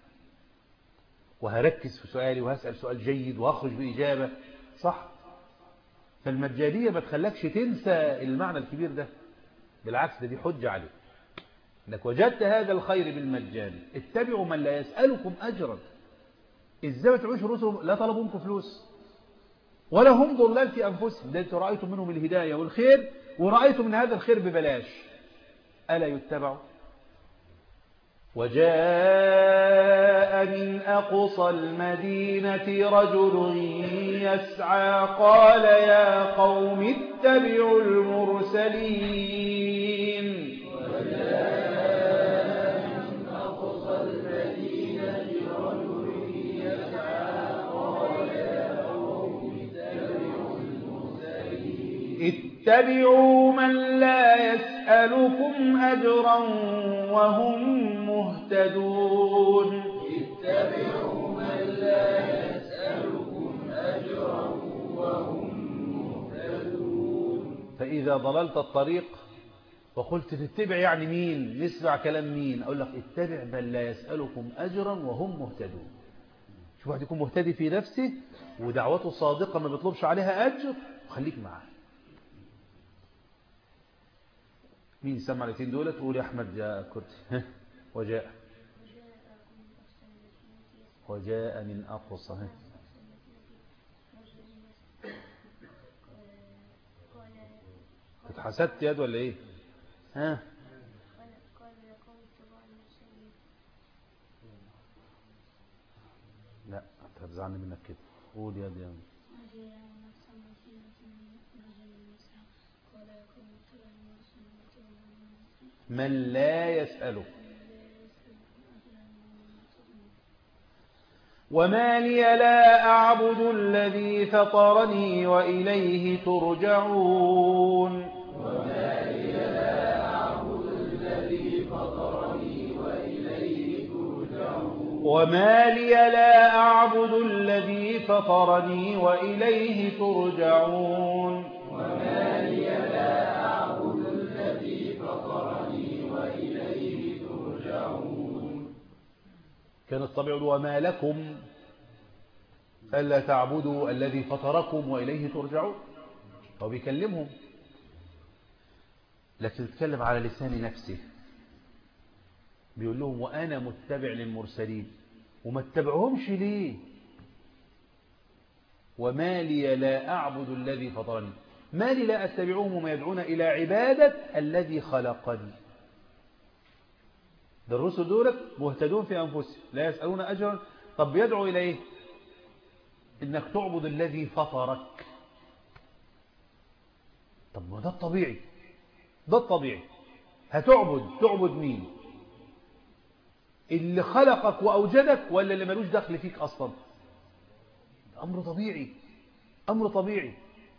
وهركز في سؤالي وهسأل سؤال جيد وأخرج بإجابة صح فالمجانية ما تخلكش تنسى المعنى الكبير ده بالعكس ده دي حجة عليك انك وجدت هذا الخير بالمجان اتبعوا من لا يسألكم أجرا ازاي ما تعملوش الرسل لا طلبوا منكم فلوس ولا هم ضلال في أنفسهم ده انتوا رأيتم منهم الهداية والخير ورأيتم من هذا الخير ببلاش ألا يتبعوا وجاء من أقصى المدينة رجل يسعى قال يا قوم اتبعوا المرسلين اتبعوا من لا يسألكم أجرا وهم مهتدون اتبعوا من لا يسألكم أجرا وهم مهتدون فإذا ضللت الطريق وقلت تتبع يعني مين نسمع كلام مين أقول لك اتبع من لا يسألكم أجرا وهم مهتدون شوف واحد يكون مهتدي في نفسه ودعوته صادقة ما بيطلبش عليها أجر خليك معاه مين سمع الاثنين دول تقول يا أحمد جاء كرتي وجاء وجاء من أقصى اتحسدت يد ولا ايه ها لا هتزعلني منك كده قول يا دي من لا يسأله وما لي لا أعبد الذي فطرني وإليه ترجعون وما لي لا أعبد الذي فطرني وإليه ترجعون وما لي لا أعبد الذي فطرني وإليه ترجعون وما لي لا أعبد الذي فطرني وإليه ترجعون كان الطبيعي وما لكم ألا تعبدوا الذي فطركم وإليه ترجعون هو بيكلمهم لكن يتكلم على لسان نفسه بيقول لهم وأنا متبع للمرسلين وما اتبعهمش ليه وما لي لا أعبد الذي فطرني ما لي لا أتبعهم وما يدعون إلى عبادة الذي خلقني ده الرسل دولت مهتدون في أنفسهم لا يسألون أجرا طب بيدعو إلى إيه إنك تعبد الذي فطرك طب ما ده الطبيعي ده الطبيعي هتعبد تعبد مين اللي خلقك وأوجدك ولا اللي ملوش دخل فيك أصلا أمر طبيعي أمر طبيعي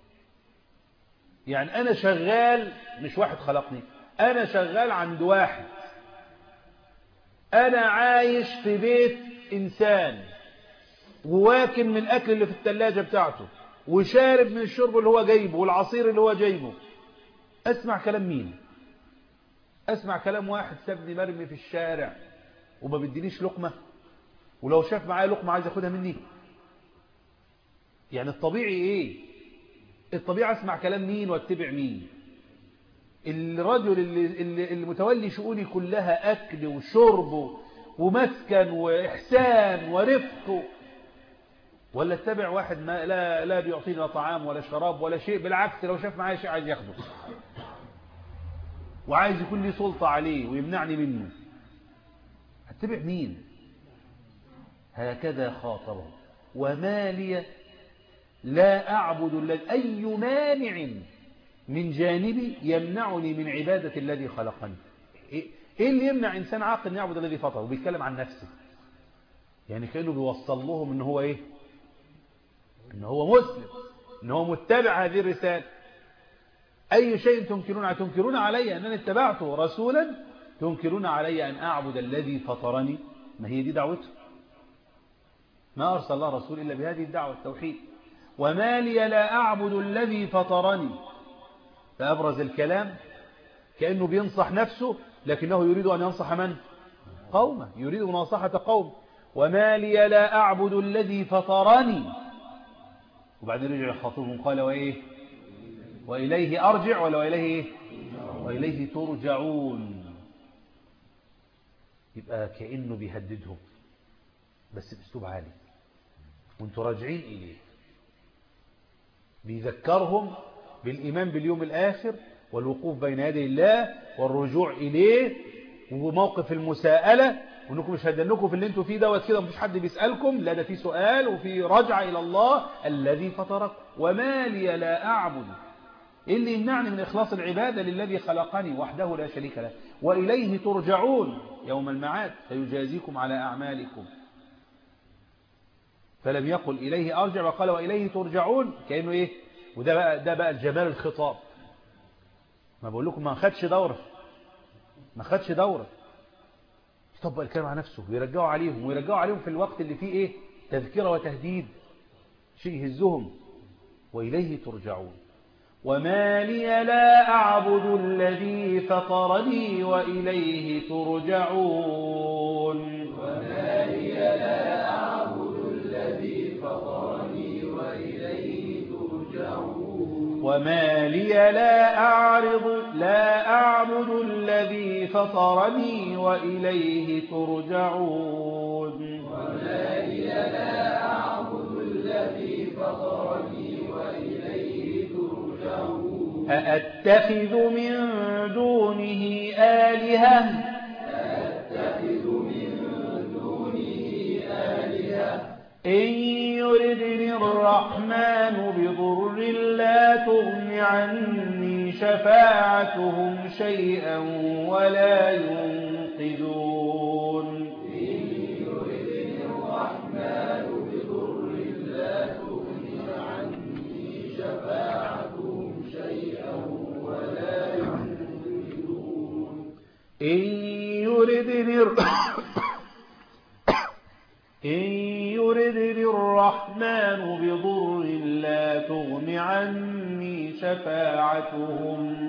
يعني أنا شغال مش واحد خلقني أنا شغال عند واحد أنا عايش في بيت إنسان وواكل من الأكل اللي في التلاجة بتاعته وشارب من الشرب اللي هو جايبه والعصير اللي هو جايبه أسمع كلام مين أسمع كلام واحد سابني مرمي في الشارع وما بدينيش لقمة ولو شاف معايا لقمة عايز ياخدها مني يعني الطبيعي ايه الطبيعي اسمع كلام مين واتبع مين الرجل اللي, اللي, اللي متولي شؤوني كلها اكل وشرب ومسكن واحسان ورفق ولا اتبع واحد ما لا لا بيعطيني لا طعام ولا شراب ولا شيء بالعكس لو شاف معايا شيء عايز ياخده وعايز يكون لي سلطة عليه ويمنعني منه اتبع مين هكذا خاطبه وما لي لا أعبد الذي أي مانع من جانبي يمنعني من عبادة الذي خلقني إيه اللي يمنع إنسان عاقل أن يعبد الذي فطره وبيتكلم عن نفسه يعني كأنه بيوصل لهم إن هو إيه إن هو مسلم إن هو متبع هذه الرسالة أي شيء تنكرون تنكرون علي أن أنا اتبعته رسولا تنكرون علي أن أعبد الذي فطرني ما هي دي دعوته ما أرسل الله رسول إلا بهذه الدعوة التوحيد وما لي لا أعبد الذي فطرني فأبرز الكلام كأنه بينصح نفسه لكنه يريد أن ينصح من؟ قومه يريد مناصحة قوم وما لي لا أعبد الذي فطرني وبعدين رجع يخاطبهم قال وإيه وإليه أرجع ولا وإليه إيه؟ وإليه ترجعون يبقى كأنه بيهددهم بس بأسلوب عالي وانتوا راجعين إليه بيذكرهم بالإيمان باليوم الآخر والوقوف بين يدي الله والرجوع إليه وموقف المساءلة وانكم مش هدنكم في اللي انتوا فيه دوت كده مفيش حد بيسألكم لا ده في سؤال وفي رجعة إلى الله الذي فطرك وما لي لا أعبد إيه اللي يمنعني من إخلاص العبادة للذي خلقني وحده لا شريك له وإليه ترجعون يوم المعاد فيجازيكم على أعمالكم فلم يقل إليه أرجع وقال وإليه ترجعون كأنه إيه وده بقى, ده بقى الجمال الخطاب ما بقول لكم ما خدش دورة ما خدش دورة يطبق الكلام على نفسه ويرجعوا عليهم ويرجعوا عليهم في الوقت اللي فيه إيه تذكرة وتهديد شيء يهزهم وإليه ترجعون وما لي لا أعبد الذي فطرني وإليه ترجعون وما لي لا أعبد الذي فطرني وإليه ترجعون وما لي لا أعرض لا أعبد الذي فطرني وإليه ترجعون وما لي لا أعبد الذي فطرني وإليه ترجعون أأتخذ من دونه آلهة أتخذ من دونه آلهة إن يردني الرحمن بضر لا تغن عني شفاعتهم شيئا ولا ينقذون إن يردني الرحمن بضر لا تغني عني شفاعتهم شيئا ولا ينقذون إن يردني الر... إن يردني الرحمن بضر لا تغن عني شفاعتهم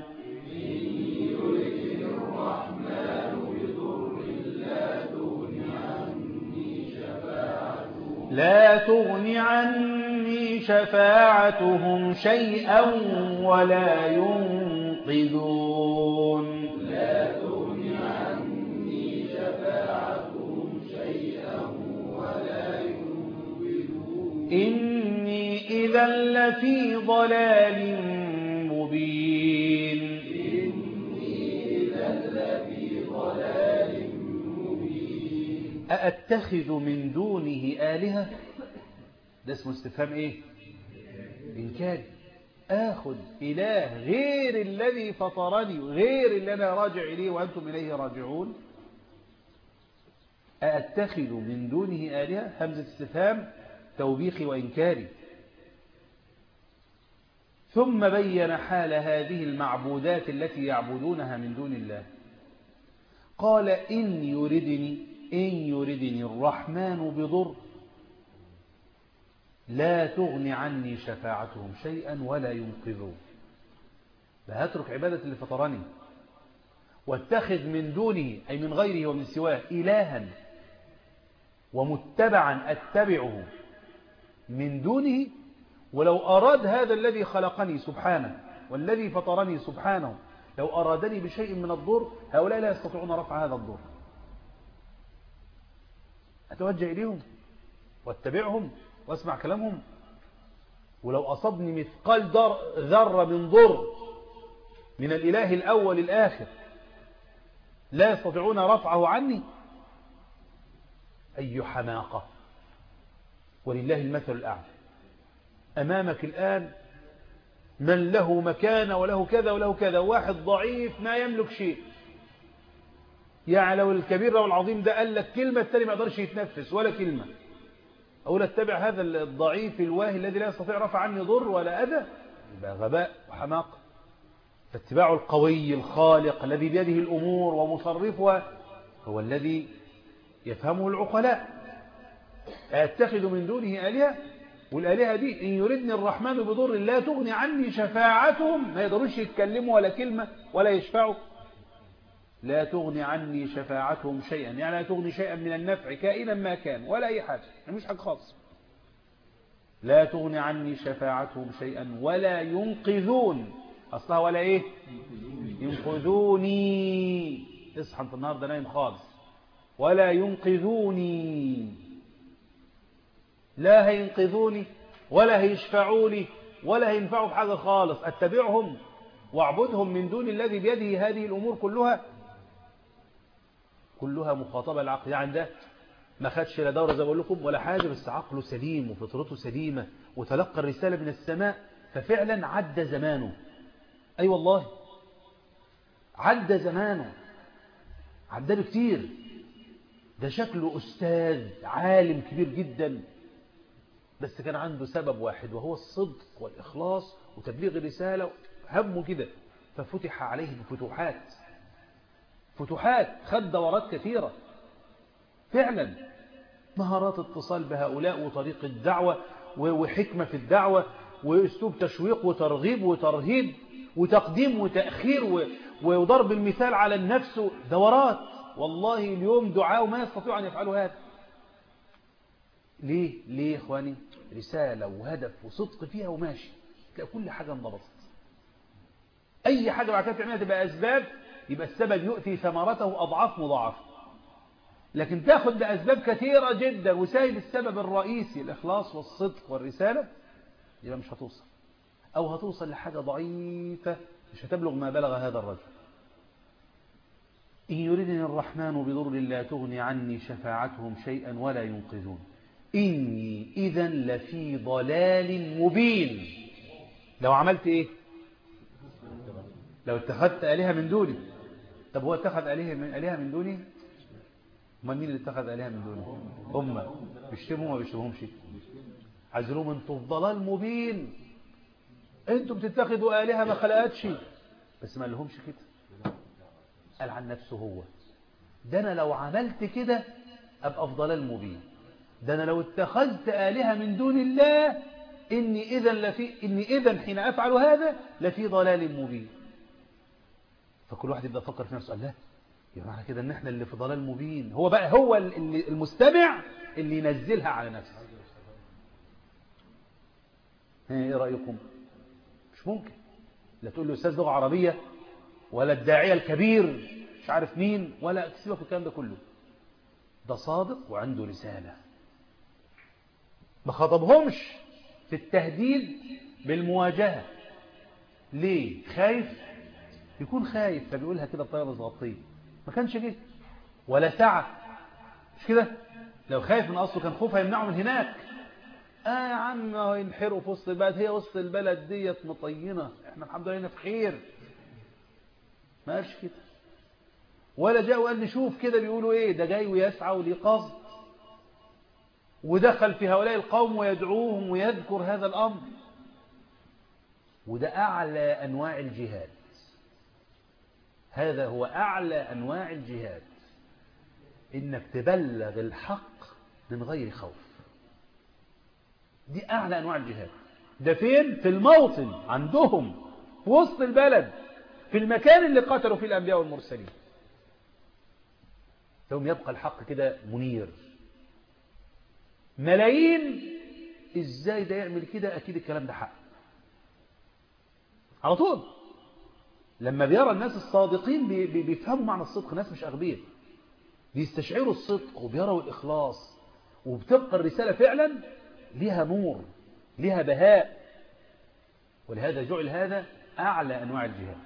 لا تغن عني شفاعتهم شيئا ولا ينقذون لا تغني عني شفاعتهم إني إذا لفي ضلال مبين أأتخذ من دونه آلهة ده اسمه استفهام إيه إنكاري آخذ إله غير الذي فطرني غير اللي أنا راجع إليه وأنتم إليه راجعون أأتخذ من دونه آلهة همزة استفهام توبيخي وإنكاري ثم بين حال هذه المعبودات التي يعبدونها من دون الله قال إن يردني إن يردني الرحمن بضر لا تغني عني شفاعتهم شيئا ولا ينقذون فهترك عبادة اللي فطرني واتخذ من دونه أي من غيره ومن سواه إلها ومتبعا أتبعه من دونه ولو أراد هذا الذي خلقني سبحانه والذي فطرني سبحانه لو أرادني بشيء من الضر هؤلاء لا يستطيعون رفع هذا الضر أتوجه إليهم واتبعهم واسمع كلامهم ولو أصبني مثقال ذرة من ضر من الإله الأول الآخر لا يستطيعون رفعه عني أي حماقة ولله المثل الأعلى أمامك الآن من له مكانة وله كذا وله كذا واحد ضعيف ما يملك شيء يعني لو الكبير لو العظيم ده قال لك كلمة التاني ما يقدرش يتنفس ولا كلمة أقول اتبع هذا الضعيف الواهي الذي لا يستطيع رفع عني ضر ولا أذى يبقى غباء وحماقة فاتباع القوي الخالق الذي بيده الأمور ومصرفها هو الذي يفهمه العقلاء أتخذ من دونه آلهة والآلهة دي إن يردني الرحمن بضر لا تغني عني شفاعتهم ما يقدروش يتكلموا ولا كلمة ولا يشفعوا لا تغني عني شفاعتهم شيئا يعني لا تغني شيئا من النفع كائنا ما كان ولا أي حاجة يعني مش حاجة خالص لا تغني عني شفاعتهم شيئا ولا ينقذون أصلها ولا إيه ينقذوني اصحى انت النهارده نايم خالص ولا ينقذوني لا هينقذوني ولا هيشفعوا لي ولا هينفعوا بحاجة خالص اتبعهم واعبدهم من دون الذي بيده هذه الأمور كلها كلها مخاطبة العقل يعني ده ما خدش لا دورة زي ما بقول لكم ولا حاجة بس عقله سليم وفطرته سليمة وتلقى الرسالة من السماء ففعلا عدى زمانه أي أيوة والله عدى زمانه عدى بكتير ده شكله أستاذ عالم كبير جدا بس كان عنده سبب واحد وهو الصدق والإخلاص وتبليغ الرسالة همه كده ففتح عليه بفتوحات فتوحات خد دورات كثيرة فعلا مهارات اتصال بهؤلاء وطريق الدعوة وحكمة في الدعوة واسلوب تشويق وترغيب وترهيب وتقديم وتأخير وضرب المثال على النفس دورات والله اليوم دعاء ما يستطيع أن يفعلوا هذا ليه ليه يا إخواني رسالة وهدف وصدق فيها وماشي تلاقي كل حاجة انضبطت أي حاجة بعد كده تعملها تبقى أسباب يبقى السبب يؤتي ثمرته أضعاف مضاعفة لكن تاخد بأسباب كثيرة جدا وسايب السبب الرئيسي الإخلاص والصدق والرسالة يبقى مش هتوصل أو هتوصل لحاجة ضعيفة مش هتبلغ ما بلغ هذا الرجل إن يردني الرحمن بضر لا تغني عني شفاعتهم شيئا ولا ينقذون إني إذا لفي ضلال مبين لو عملت إيه لو اتخذت آلهة من دوني طب هو اتخذ آلهة من, آلهة من دوني ما مين اللي اتخذ آلهة من دوني هم بيشتموا ما بيشتمهمش عزلوهم انتوا في ضلال مبين انتوا بتتخذوا آلهة ما خلقتش بس ما لهمش كده قال عن نفسه هو ده انا لو عملت كده ابقى في ضلال مبين ده انا لو اتخذت آلهة من دون الله إني إذا لفي إني إذا حين أفعل هذا لفي ضلال مبين فكل واحد يبدأ يفكر في نفسه قال لا يبقى معنى كده ان احنا اللي في ضلال مبين هو بقى هو اللي المستمع اللي ينزلها على نفسه ايه رأيكم مش ممكن لا تقول له استاذ لغة عربية ولا الداعية الكبير مش عارف مين ولا سيبك الكلام ده كله ده صادق وعنده رسالة ما خطبهمش في التهديد بالمواجهة ليه خايف يكون خايف فبيقولها كده بطريقه تغطيه ما كانش جه ولا سعى مش كده لو خايف من اصله كان خوفه يمنعه من هناك اه يا عم هو ينحروا في وسط البلد هي وسط البلد ديت مطينه احنا الحمد لله هنا في خير ما قالش كده ولا جاء وقال نشوف كده بيقولوا ايه ده جاي ويسعى وليه قصد ودخل في هؤلاء القوم ويدعوهم ويذكر هذا الامر وده اعلى انواع الجهاد هذا هو اعلى انواع الجهاد انك تبلغ الحق من غير خوف دي اعلى انواع الجهاد ده فين في الموطن عندهم في وسط البلد في المكان اللي قتلوا فيه الانبياء والمرسلين ثم يبقى الحق كده منير ملايين ازاي ده يعمل كده اكيد الكلام ده حق على طول لما بيرى الناس الصادقين بي- بي- بيفهموا معنى الصدق ناس مش اغبياء بيستشعروا الصدق وبيروا الاخلاص وبتبقى الرساله فعلا لها نور لها بهاء ولهذا جعل هذا اعلى انواع الجهاد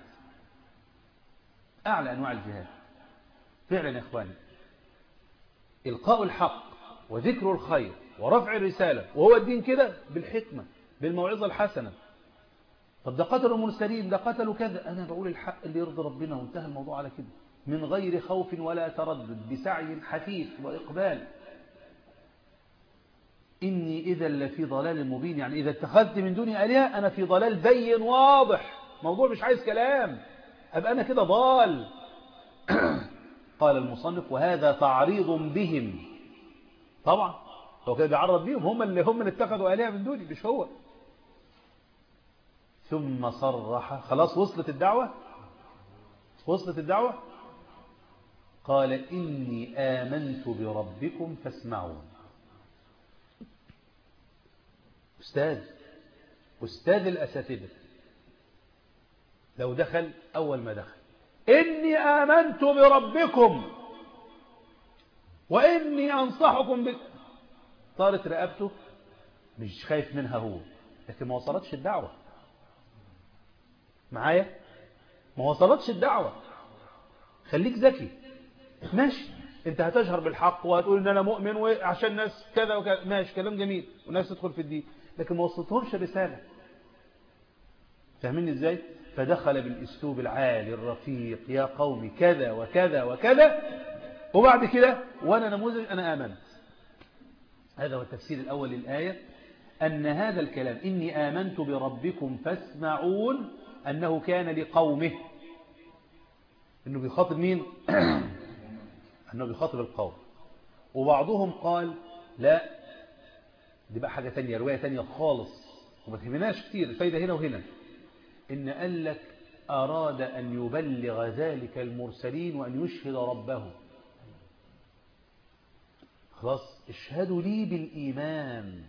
اعلى انواع الجهاد فعلا يا اخواني القاء الحق وذكر الخير ورفع الرساله وهو الدين كده بالحكمه بالموعظه الحسنه طب ده قتلوا المرسلين ده قتلوا كذا أنا بقول الحق اللي يرضي ربنا وانتهى الموضوع على كده من غير خوف ولا تردد بسعي حثيث وإقبال إني إذا لفي ضلال مبين يعني إذا اتخذت من دوني آلهة أنا في ضلال بين واضح موضوع مش عايز كلام أبقى أنا كده ضال قال المصنف وهذا تعريض بهم طبعا هو كده بيعرض بيهم هم اللي هم اللي اتخذوا آلهة من دوني مش هو ثم صرح خلاص وصلت الدعوة وصلت الدعوة قال إني آمنت بربكم فاسمعون أستاذ أستاذ الأساتذة لو دخل أول ما دخل إني آمنت بربكم وإني أنصحكم بك طارت رقبته مش خايف منها هو لكن ما وصلتش الدعوة معايا ما وصلتش الدعوة خليك ذكي ماشي انت هتجهر بالحق وهتقول ان انا مؤمن وعشان ناس كذا وكذا ماشي كلام جميل وناس تدخل في الدين لكن ما وصلتهمش الرسالة فاهمين ازاي فدخل بالاسلوب العالي الرفيق يا قومي كذا وكذا وكذا وبعد كده وانا نموذج انا امنت هذا هو التفسير الاول للايه ان هذا الكلام اني امنت بربكم فاسمعون أنه كان لقومه أنه بيخاطب مين أنه بيخاطب القوم وبعضهم قال لا دي بقى حاجة تانية رواية تانية خالص وما تهمناش كتير الفايدة هنا وهنا إن قال لك أراد أن يبلغ ذلك المرسلين وأن يشهد ربه خلاص اشهدوا لي بالإيمان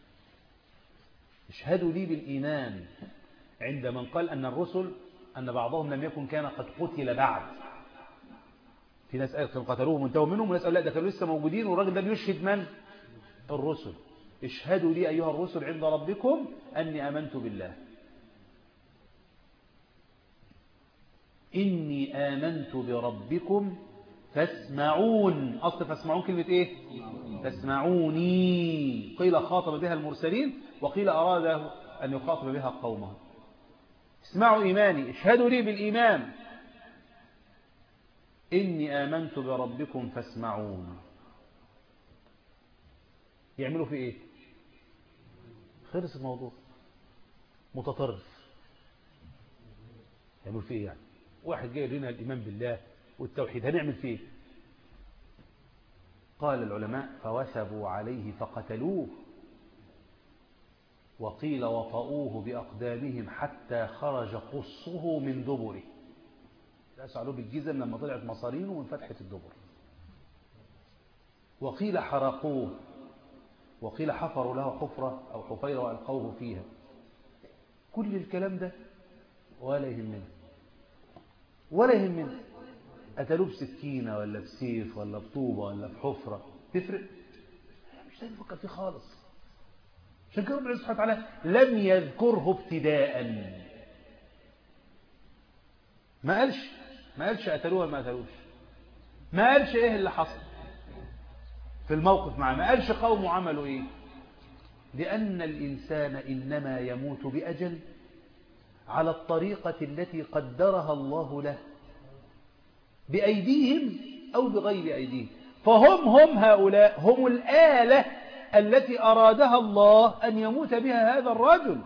اشهدوا لي بالإيمان عند من قال أن الرسل أن بعضهم لم يكن كان قد قتل بعد في ناس قال كانوا قتلوهم وانتهوا منهم وناس قال لا ده كانوا لسه موجودين والراجل ده بيشهد من الرسل اشهدوا لي أيها الرسل عند ربكم أني آمنت بالله إني آمنت بربكم فاسمعون أصل فاسمعون كلمة إيه فاسمعوني قيل خاطب بها المرسلين وقيل أراد أن يخاطب بها قومه اسمعوا إيماني اشهدوا لي بالإيمان إني آمنت بربكم فاسمعون يعملوا في إيه خلص الموضوع متطرف يعملوا في إيه يعني واحد جاي لنا الإيمان بالله والتوحيد هنعمل فيه قال العلماء فوثبوا عليه فقتلوه وقيل وطؤوه بأقدامهم حتى خرج قصه من دبره داسوا عليه بالجزم لما طلعت مصارينه من فتحة الدبر وقيل حرقوه وقيل حفروا له حفرة أو حفيرة وألقوه فيها كل الكلام ده ولا يهمنا ولا يهمنا قتلوه بسكينة ولا بسيف ولا بطوبة ولا بحفرة تفرق مش ده نفكر فيه خالص عشان كده ربنا سبحانه وتعالى لم يذكره ابتداء ما قالش ما قالش قتلوها ما قتلوش ما قالش ايه اللي حصل في الموقف معاه ما قالش قومه عملوا ايه لأن الإنسان إنما يموت بأجل على الطريقة التي قدرها الله له بأيديهم أو بغير أيديهم فهم هم هؤلاء هم الآلة التي أرادها الله أن يموت بها هذا الرجل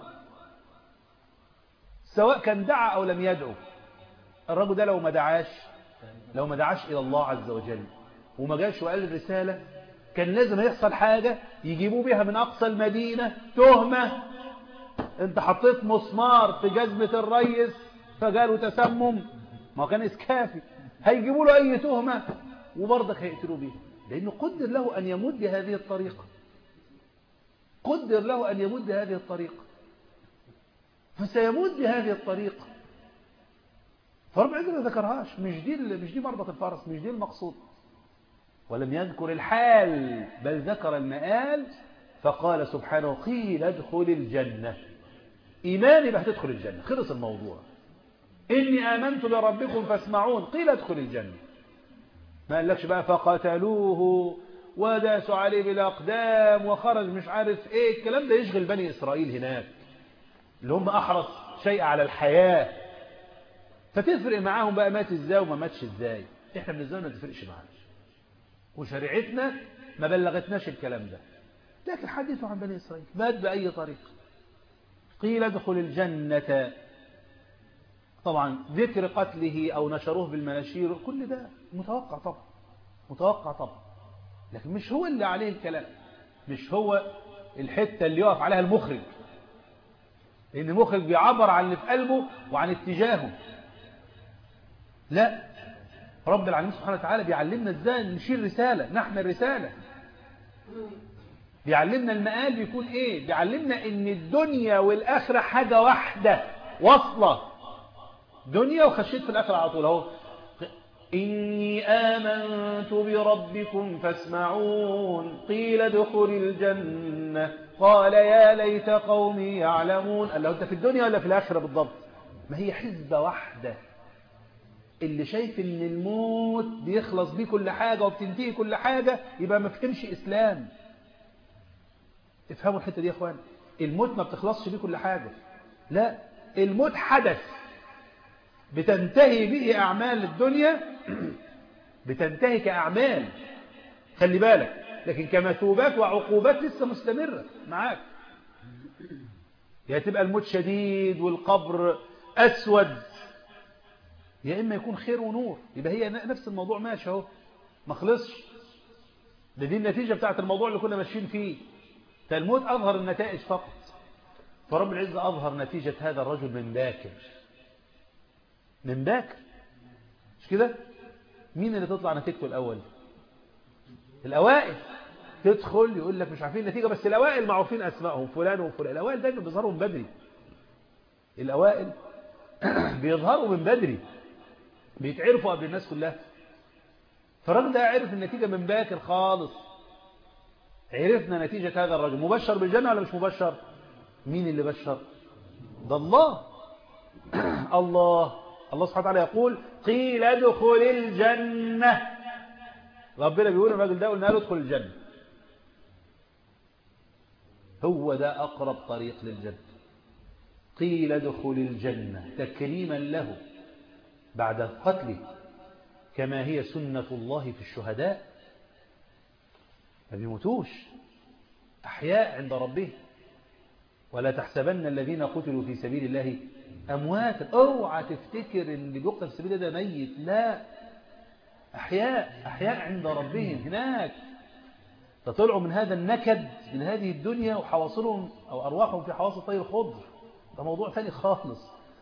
سواء كان دعا أو لم يدعو الرجل ده لو ما دعاش لو ما دعاش إلى الله عز وجل وما جاش وقال الرسالة كان لازم يحصل حاجة يجيبوا بها من أقصى المدينة تهمة انت حطيت مسمار في جزمة الريس فجاله تسمم ما كان إسكافي هيجيبوا له أي تهمة وبرضك هيقتلوا بيها لأنه قدر له أن يمد بهذه الطريقة قدر له أن يمد بهذه الطريقة فسيمد بهذه الطريقة فربع ما ذكرهاش مش دي مش دي مربط الفرس مش دي المقصود ولم يذكر الحال بل ذكر المآل فقال سبحانه قيل ادخل الجنة إيماني بقى هتدخل الجنة خلص الموضوع إني آمنت بربكم فاسمعون قيل ادخل الجنة ما قالكش بقى فقتلوه وداسوا عليه بالأقدام وخرج مش عارف إيه الكلام ده يشغل بني إسرائيل هناك اللي هم أحرص شيء على الحياة فتفرق معاهم بقى مات إزاي وما ماتش إزاي إحنا بالنسبة لنا ما تفرقش معانا وشريعتنا ما بلغتناش الكلام ده لكن حدثوا عن بني إسرائيل مات بأي طريقة قيل ادخل الجنة طبعا ذكر قتله أو نشروه بالمناشير كل ده متوقع طبعا متوقع طبعا لكن مش هو اللي عليه الكلام مش هو الحتة اللي يقف عليها المخرج لأن المخرج بيعبر عن اللي في قلبه وعن اتجاهه لا رب العالمين سبحانه وتعالى بيعلمنا ازاي نشيل رسالة نحمل رسالة بيعلمنا المقال بيكون ايه بيعلمنا ان الدنيا والاخرة حاجة واحدة واصلة دنيا وخشيت في الاخرة على طول اهو إني آمنت بربكم فاسمعون قيل ادخل الجنة قال يا ليت قومي يعلمون قال له أنت في الدنيا ولا في الآخرة بالضبط ما هي حزبة واحدة اللي شايف ان الموت بيخلص بيه كل حاجة وبتنتهي كل حاجة يبقى ما فهمش إسلام افهموا الحتة دي يا اخوان الموت ما بتخلصش بيه كل حاجة لا الموت حدث بتنتهي به أعمال الدنيا بتنتهي كأعمال خلي بالك لكن كمثوبات وعقوبات لسه مستمرة معاك يا تبقى الموت شديد والقبر أسود يا إما يكون خير ونور يبقى هي نفس الموضوع ماشي اهو ما خلصش ده دي النتيجة بتاعت الموضوع اللي كنا ماشيين فيه فالموت أظهر النتائج فقط فرب العزة أظهر نتيجة هذا الرجل من باكر من باكر مش كده مين اللي تطلع نتيجته الأول الأوائل تدخل يقول لك مش عارفين النتيجة بس الأوائل معروفين أسمائهم فلان وفلان الأوائل دايما بيظهروا من بدري الأوائل بيظهروا من بدري بيتعرفوا قبل الناس كلها فالراجل ده عرف النتيجة من باكر خالص عرفنا نتيجة هذا الرجل مبشر بالجنة ولا مش مبشر مين اللي بشر ده الله الله الله سبحانه وتعالى يقول قيل ادخل الجنة ربنا بيقول الراجل ده قلنا له ادخل الجنة هو ده أقرب طريق للجنة قيل ادخل الجنة تكريما له بعد قتله كما هي سنة الله في الشهداء ما بيموتوش أحياء عند ربهم ولا تحسبن الذين قتلوا في سبيل الله أمواتا اوعى تفتكر ان اللي بيقتل في سبيل الله ده ميت لا أحياء أحياء عند ربهم هناك فطلعوا من هذا النكد من هذه الدنيا وحواصلهم أو أرواحهم في حواصل طير خضر ده موضوع ثاني خالص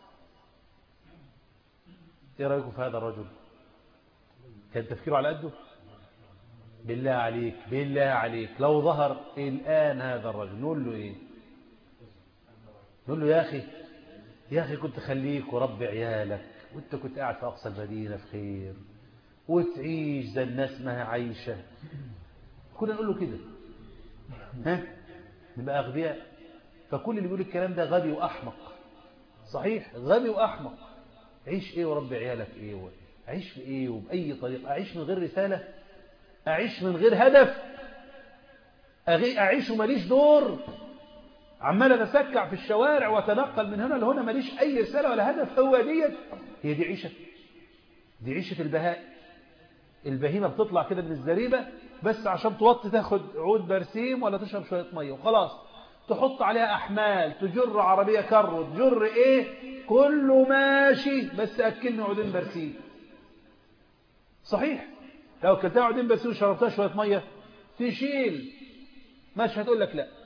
ايه رأيكم في هذا الرجل كان تفكيره على قده بالله عليك بالله عليك لو ظهر الآن هذا الرجل نقول له ايه نقول له يا أخي يا أخي كنت خليك وربي عيالك وانت كنت قاعد في أقصى المدينة في خير وتعيش زي الناس ما هي عايشة كنا نقول له كده ها نبقى أغبياء فكل اللي بيقول الكلام ده غبي وأحمق صحيح غبي وأحمق عيش ايه وربي عيالك ايه و... أعيش في ايه وبأي طريقة أعيش من غير رسالة أعيش من غير هدف أغي... أعيش وماليش دور عمال أتسكع في الشوارع وأتنقل من هنا لهنا ماليش أي رسالة ولا هدف هو ديت هي دي عيشة دي عيشة البهاء البهيمة بتطلع كده من الزريبة بس عشان توطي تاخد عود برسيم ولا تشرب شوية مية وخلاص تحط عليها أحمال تجر عربية كر تجر إيه كله ماشي بس أكلني عودين برسيم صحيح لو كلتها عودين برسيم وشربتها شوية مية تشيل مش هتقول لك لا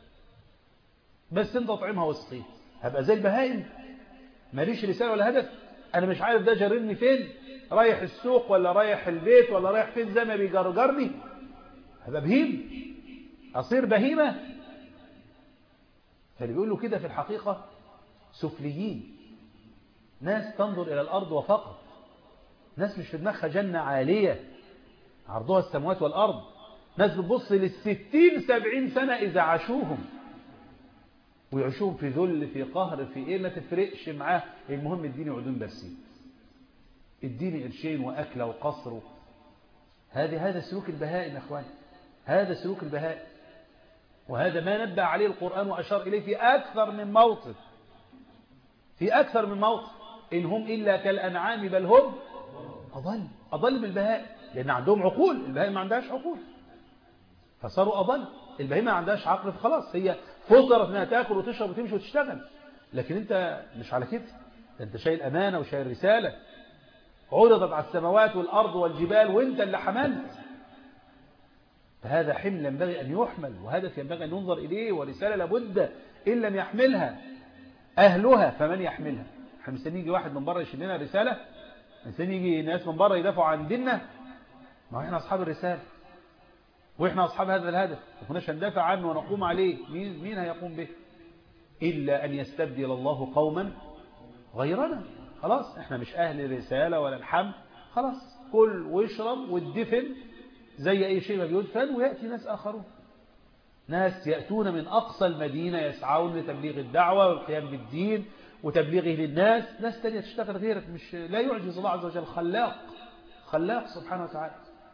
بس انت اطعمها واسقيه هبقى زي البهائم ماليش رسالة ولا هدف انا مش عارف ده جررني فين رايح السوق ولا رايح البيت ولا رايح فين زي ما بيجرجرني هبقى بهيم اصير بهيمة فاللي بيقولوا كده في الحقيقة سفليين ناس تنظر إلى الأرض وفقط ناس مش في دماغها جنة عالية عرضها السماوات والأرض ناس بتبص للستين سبعين سنة إذا عاشوهم ويعيشوهم في ذل في قهر في إيه ما تفرقش معاه المهم اديني عدون برسيم اديني قرشين وأكلة وقصر هذه هذا سلوك البهائم يا أخوان هذا سلوك البهائم وهذا ما نبه عليه القرآن وأشار إليه في أكثر من موطن في أكثر من موطن إن هم إلا كالأنعام بل هم أضل أضل من البهائم لأن عندهم عقول البهائم ما عندهاش عقول فصاروا أضل البهائم ما عندهاش عقل فخلاص هي فطرت انها تاكل وتشرب وتمشي وتشتغل لكن انت مش على كده انت شايل امانه وشايل رساله عرضت على السماوات والارض والجبال وانت اللي حملت فهذا حمل ينبغي ان يحمل وهدف ينبغي ان ينظر اليه ورساله لابد ان لم يحملها اهلها فمن يحملها احنا مستنيين يجي واحد من بره يشيل لنا رساله مستنيين يجي ناس من بره يدافعوا عن ديننا ما احنا اصحاب الرساله وإحنا أصحاب هذا الهدف وكناش هندافع عنه ونقوم عليه مين, مين هيقوم به إلا أن يستبدل الله قوما غيرنا خلاص إحنا مش أهل رسالة ولا الحمد خلاص كل واشرب والدفن زي أي شيء ما بيدفن ويأتي ناس آخرون ناس يأتون من أقصى المدينة يسعون لتبليغ الدعوة والقيام بالدين وتبليغه للناس ناس تانية تشتغل غيرك مش لا يعجز الله عز وجل خلاق خلاق سبحانه وتعالى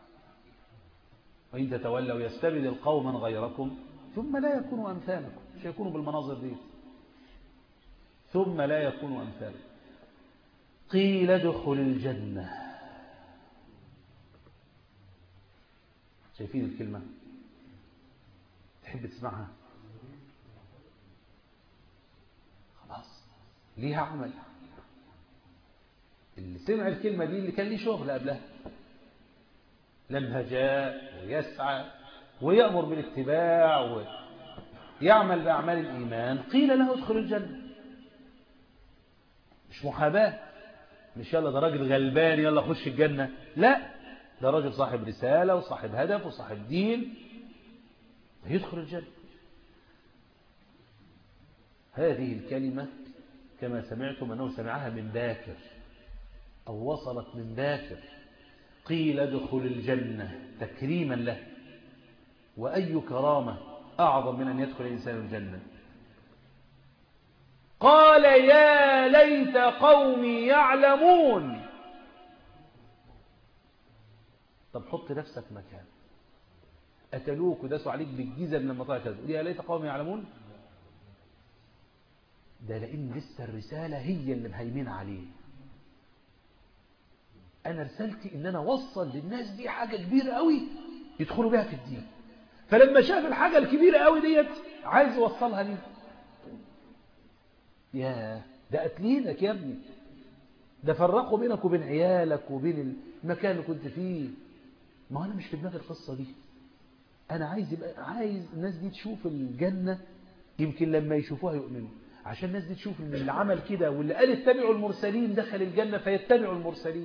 وإن تتولوا يستبدل قوما غيركم ثم لا يكونوا أمثالكم مش يكونوا بالمناظر دي ثم لا يكونوا أمثالكم قيل ادخل الجنة شايفين الكلمة تحب تسمعها خلاص ليها عمل اللي سمع الكلمة دي اللي كان ليه شغل قبلها لما جاء ويسعى ويأمر بالاتباع ويعمل بأعمال الإيمان قيل له ادخل الجنة مش محاباة مش يلا ده راجل غلبان يلا خش الجنة لا ده راجل صاحب رسالة وصاحب هدف وصاحب دين يدخل الجنة هذه الكلمة كما سمعتم أنه سمعها من باكر أو وصلت من باكر قيل ادخل الجنة تكريما له وأي كرامة أعظم من أن يدخل الإنسان الجنة قال يا ليت قومي يعلمون طب حط نفسك مكان قتلوك وداسوا عليك بالجيزة لما طلعت كذا يا ليت قومي يعلمون ده لأن لسه الرسالة هي اللي مهيمنة عليه أنا رسالتي إن أنا أوصل للناس دي حاجة كبيرة قوي يدخلوا بها في الدين فلما شاف الحاجة الكبيرة قوي ديت عايز يوصلها ليه يا ده قتلينك يا ابني ده فرقوا بينك وبين عيالك وبين المكان اللي كنت فيه ما أنا مش في دماغي القصة دي أنا عايز يبقى عايز الناس دي تشوف الجنة يمكن لما يشوفوها يؤمنوا عشان الناس دي تشوف ان اللي عمل كده واللي قال اتبعوا المرسلين دخل الجنة فيتبعوا المرسلين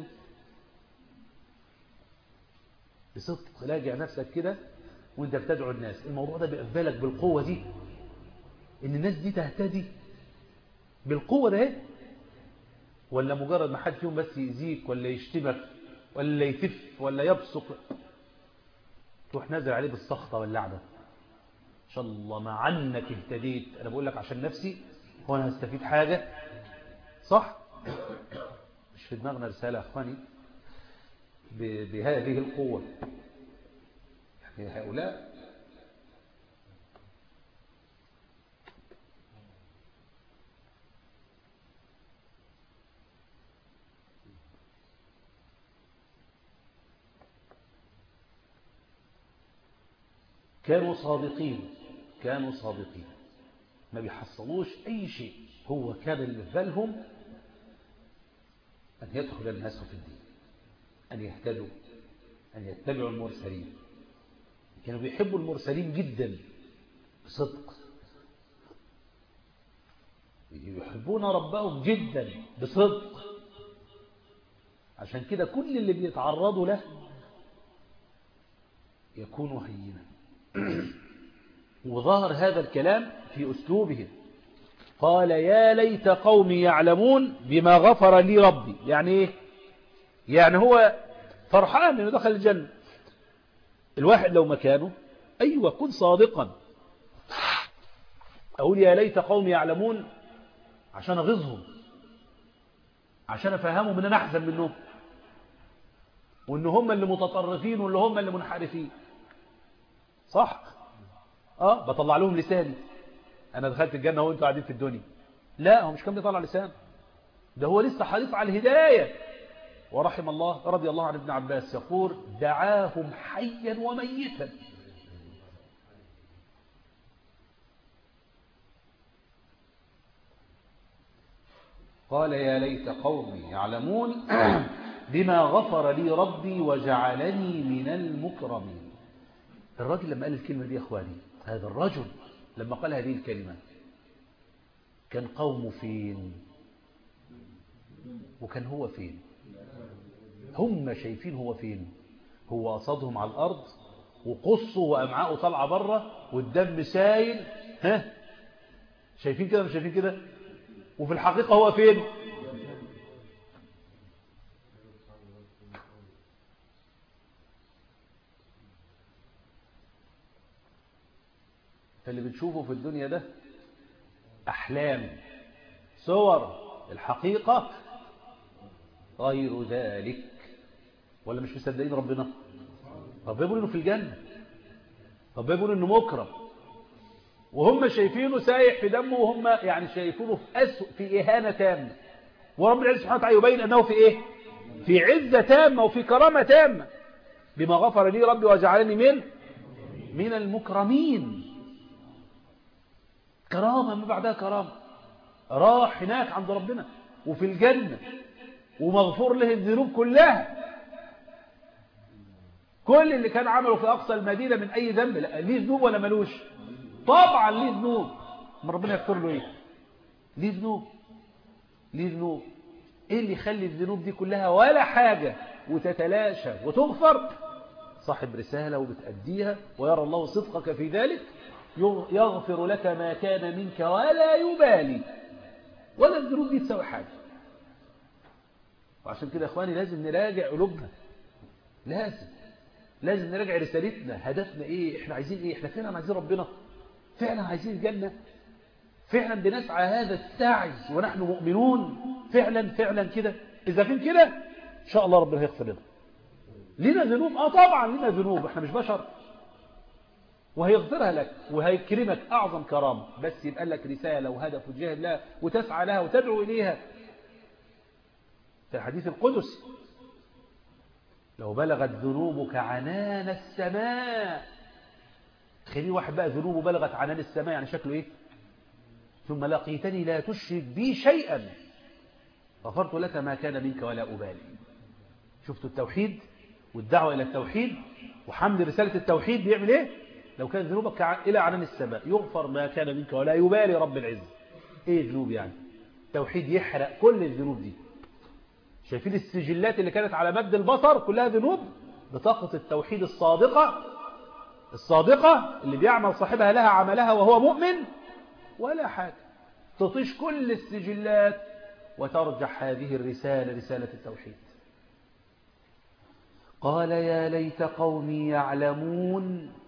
بصدق راجع نفسك كده وانت بتدعو الناس الموضوع ده بيقبلك بالقوة دي ان الناس دي تهتدي بالقوة ده ولا مجرد ما حد فيهم بس يأذيك ولا يشتمك ولا يتف ولا يبصق تروح نازل عليه بالسخطة واللعنة إن شاء الله مع عنك اهتديت أنا بقول لك عشان نفسي هو أنا هستفيد حاجة صح مش في دماغنا رسالة يا أخواني ب- بهذه القوة يعني هؤلاء كانوا صادقين كانوا صادقين ما بيحصلوش أي شيء هو كان اللي في بالهم أن يدخل الناس في الدين أن يهتدوا أن يتبعوا المرسلين كانوا بيحبوا المرسلين جدا بصدق يحبون ربهم جدا بصدق عشان كده كل اللي بيتعرضوا له يكون هينا وظهر هذا الكلام في أسلوبهم قال يا ليت قومي يعلمون بما غفر لي ربي يعني ايه يعني هو فرحان انه دخل الجنة الواحد لو مكانه ايوه كن صادقا اقول يا ليت قومي يعلمون عشان اغيظهم عشان افهمهم ان انا احزن منهم وان هم اللي متطرفين واللي هم اللي منحرفين صح اه بطلع لهم لساني انا دخلت الجنة وانتوا قاعدين في الدنيا لا هو مش كان بيطلع لسان ده هو لسه حريص على الهداية ورحم الله رضي الله عن ابن عباس يقول دعاهم حيا وميتا قال يا ليت قومي يعلمون بما غفر لي ربي وجعلني من المكرمين الراجل لما قال الكلمة دي يا أخواني هذا الرجل لما قال هذه الكلمة كان قومه فين وكان هو فين هم شايفين هو فين هو قصدهم على الأرض وقصه وأمعاءه طالعة بره والدم سايل ها شايفين كده مش شايفين كده وفي الحقيقة هو فين فاللي بتشوفه في الدنيا ده أحلام صور الحقيقة غير ذلك ولا مش مصدقين ربنا طب يقول انه في الجنة طب يقول انه مكرم وهم شايفينه سايح في دمه وهم يعني شايفينه في أسوء في إهانة تامة ورب العزة سبحانه وتعالى يبين أنه في إيه في عزة تامة وفي كرامة تامة بما غفر لي ربي وجعلني من من المكرمين كرامة ما بعدها كرامة راح هناك عند ربنا وفي الجنة ومغفور له الذنوب كلها كل اللي كان عمله في أقصى المدينة من أي ذنب لا ليه ذنوب ولا ملوش طبعا ليه ذنوب ما ربنا يغفر له ايه ليه ذنوب ليه ذنوب ايه اللي يخلي الذنوب دي كلها ولا حاجة وتتلاشى وتغفر صاحب رسالة وبتأديها ويرى الله صدقك في ذلك يغفر لك ما كان منك ولا يبالي ولا الذنوب دي تسوي حاجة وعشان كده يا اخواني لازم نراجع قلوبنا لازم لازم نراجع رسالتنا هدفنا ايه احنا عايزين ايه احنا فعلا عايزين ربنا فعلا عايزين الجنة فعلا بنسعى هذا السعي ونحن مؤمنون فعلا فعلا كده اذا كان كده ان شاء الله ربنا هيغفر لنا لنا ذنوب اه طبعا لنا ذنوب احنا مش بشر وهيغفرها لك وهيكرمك اعظم كرامه بس يبقى لك رساله وهدف وتجاهد لها وتسعى لها وتدعو اليها في الحديث القدسي لو بلغت ذنوبك عنان السماء خليه واحد بقى ذنوبه بلغت عنان السماء يعني شكله ايه ثم لقيتني لا تشرك بي شيئا غفرت لك ما كان منك ولا أبالي شفتوا التوحيد والدعوة إلى التوحيد وحمل رسالة التوحيد بيعمل ايه لو كان ذنوبك إلى عنان السماء يغفر ما كان منك ولا يبالي رب العزة ايه ذنوب يعني توحيد يحرق كل الذنوب دي شايفين السجلات اللي كانت على مد البصر كلها ذنوب بطاقة التوحيد الصادقة الصادقة اللي بيعمل صاحبها لها عملها وهو مؤمن ولا حاجة تطيش كل السجلات وترجح هذه الرسالة رسالة التوحيد قال يا ليت قومي يعلمون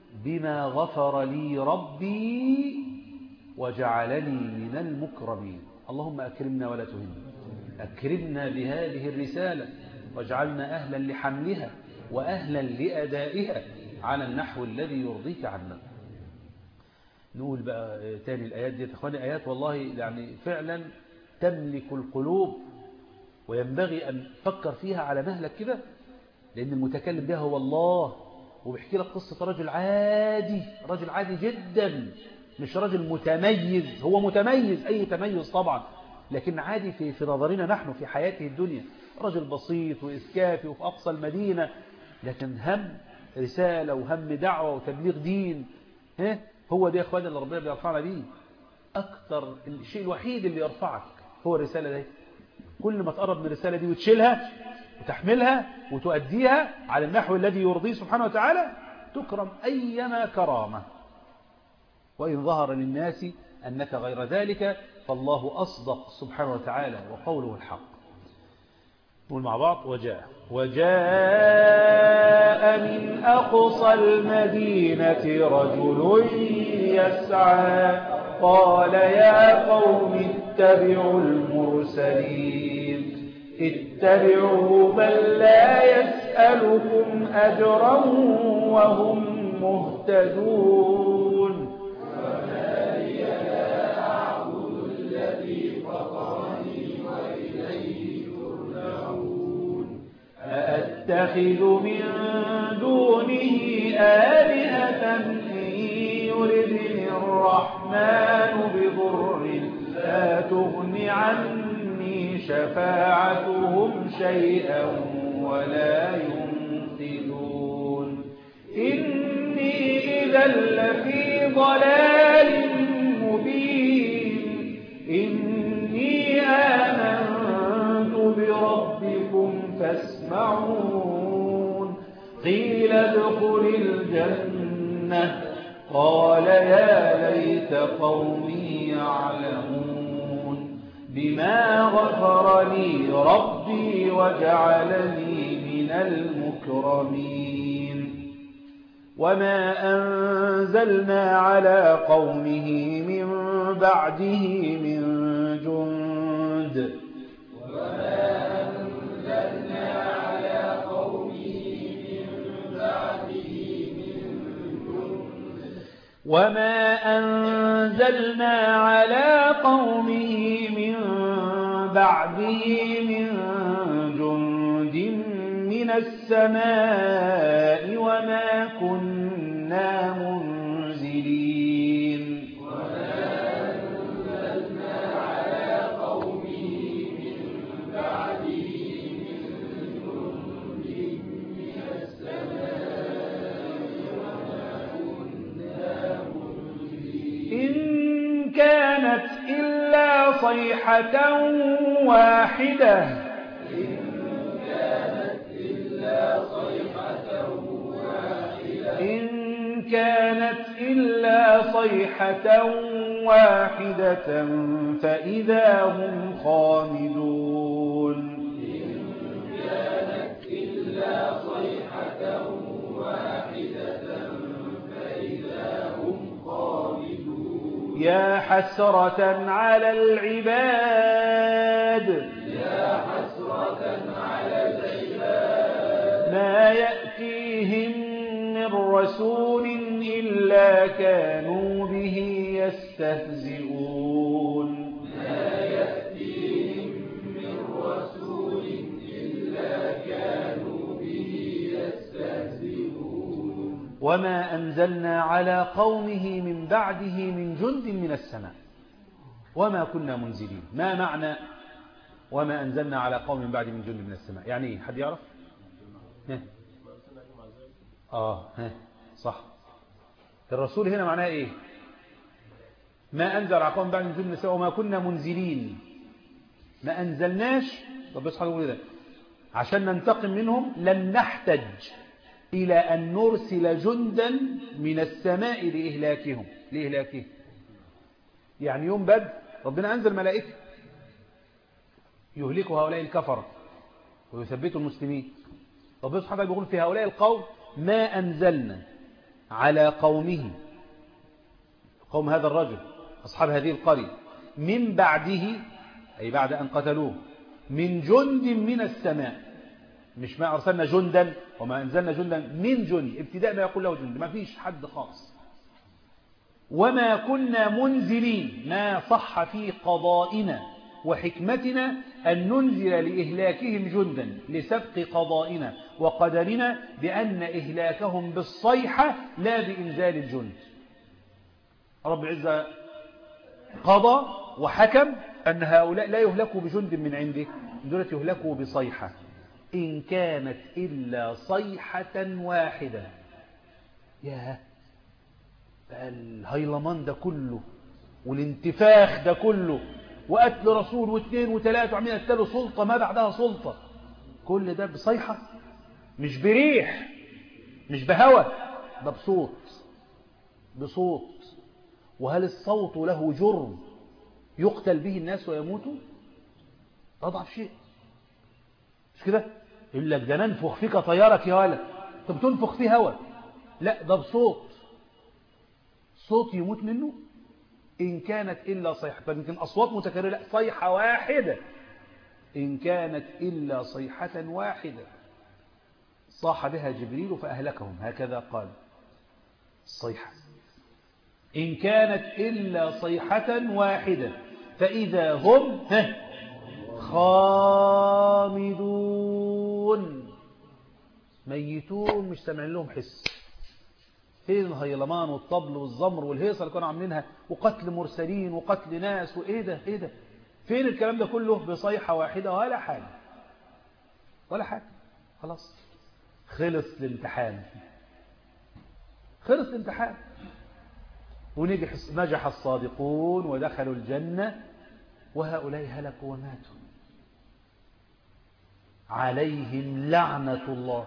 بما غفر لي ربي وجعلني من المكرمين اللهم أكرمنا ولا تهنا أكرمنا بهذه الرسالة واجعلنا أهلا لحملها وأهلا لأدائها على النحو الذي يرضيك عنا نقول بقى تاني الآيات دي أخواني آيات والله يعني فعلا تملك القلوب وينبغي أن تفكر فيها على مهلك كده لأن المتكلم بها هو الله وبيحكي لك قصة رجل عادي رجل عادي جدا مش رجل متميز هو متميز أي تميز طبعا لكن عادي في, في نظرنا نحن في حياته الدنيا رجل بسيط وإسكافي وفي أقصى المدينة لكن هم رسالة وهم دعوة وتبليغ دين ها هو ده يا اخوانا اللي ربنا بيرفعنا بيه أكثر الشيء الوحيد اللي يرفعك هو الرسالة دي كل ما تقرب من الرسالة دي وتشيلها وتحملها وتؤديها على النحو الذي يرضيه سبحانه وتعالى تكرم أيما كرامة وإن ظهر للناس أنك غير ذلك فالله أصدق سبحانه وتعالى وقوله الحق نقول مع بعض وجاء وجاء من أقصى المدينة رجل يسعى قال يا قوم اتبعوا المرسلين اتبعوا من لا يسألكم أجرا وهم مهتدون أأتخذ من دونه آلهة إن يردني الرحمن بضر لا تغن عني شفاعتهم شيئا ولا ينقذون إني إذا لفي ضلال مبين إني آمنت بربكم فاسمعون قيل ادخل الجنة قال يا ليت قومي يعلمون بما غفر لي ربي وجعلني من المكرمين وما أنزلنا على قومه من بعده من جند وما أنزلنا على قومه من بعده من جند من السماء وما كنا منزلين إن كانت إلا صيحة واحدة إن كانت إلا صيحة واحدة فإذا هم خامدون يا حسرة على العباد يا حسرة على العباد ما يأتيهم من رسول إلا كانوا به يستهزئون ما يأتيهم من رسول إلا كانوا به يستهزئون وما أنزلنا على قومه من بعده من جند من السماء وما كنا منزلين ما معنى وما أنزلنا على قوم من بعد من جند من السماء يعني ايه حد يعرف ها؟ آه ها صح الرسول هنا معناه إيه ما أنزل على قوم بعد من جند من السماء وما كنا منزلين ما أنزلناش طب بس حاجة ده عشان ننتقم منهم لن نحتج إلى أن نرسل جندا من السماء لإهلاكهم لإهلاكهم يعني يوم بدر ربنا أنزل ملائكة يهلكوا هؤلاء الكفرة ويثبتوا المسلمين ربنا سبحانه وتعالى بيقول في هؤلاء القوم ما أنزلنا على قومه قوم هذا الرجل أصحاب هذه القرية من بعده أي بعد أن قتلوه من جند من السماء مش ما أرسلنا جندا وما أنزلنا جندا من جند ابتداء ما يقول له جند ما فيش حد خاص وما كنا منزلين ما صح في قضائنا وحكمتنا أن ننزل لإهلاكهم جندا لسبق قضائنا وقدرنا بأن إهلاكهم بالصيحة لا بإنزال الجند رب العزة قضى وحكم أن هؤلاء لا يهلكوا بجند من عنده دولة يهلكوا بصيحة إن كانت إلا صيحة واحدة يا الهيلمان ده كله والانتفاخ ده كله وقتل رسول واثنين وثلاثة وعمين قتلوا سلطة ما بعدها سلطة كل ده بصيحة مش بريح مش بهوى ده بصوت بصوت وهل الصوت له جرم يقتل به الناس ويموتوا أضعف شيء مش كده يقول لك ده ننفخ فيك طيارك يا ولد انت بتنفخ فيه هوا لا ده بصوت صوت يموت منه إن كانت إلا صيحة يمكن أصوات متكررة لا صيحة واحدة إن كانت إلا صيحة واحدة صاح بها جبريل فأهلكهم هكذا قال الصيحة إن كانت إلا صيحة واحدة فإذا هم خامدون ميتون مش سامعين لهم حس فين الهيلمان والطبل والزمر والهيصة اللي كانوا عاملينها وقتل مرسلين وقتل ناس وإيه ده إيه ده فين الكلام ده كله بصيحة واحدة ولا حاجة ولا حاجة خلاص خلص الامتحان خلص الامتحان ونجح نجح الصادقون ودخلوا الجنة وهؤلاء هلكوا وماتوا عليهم لعنة الله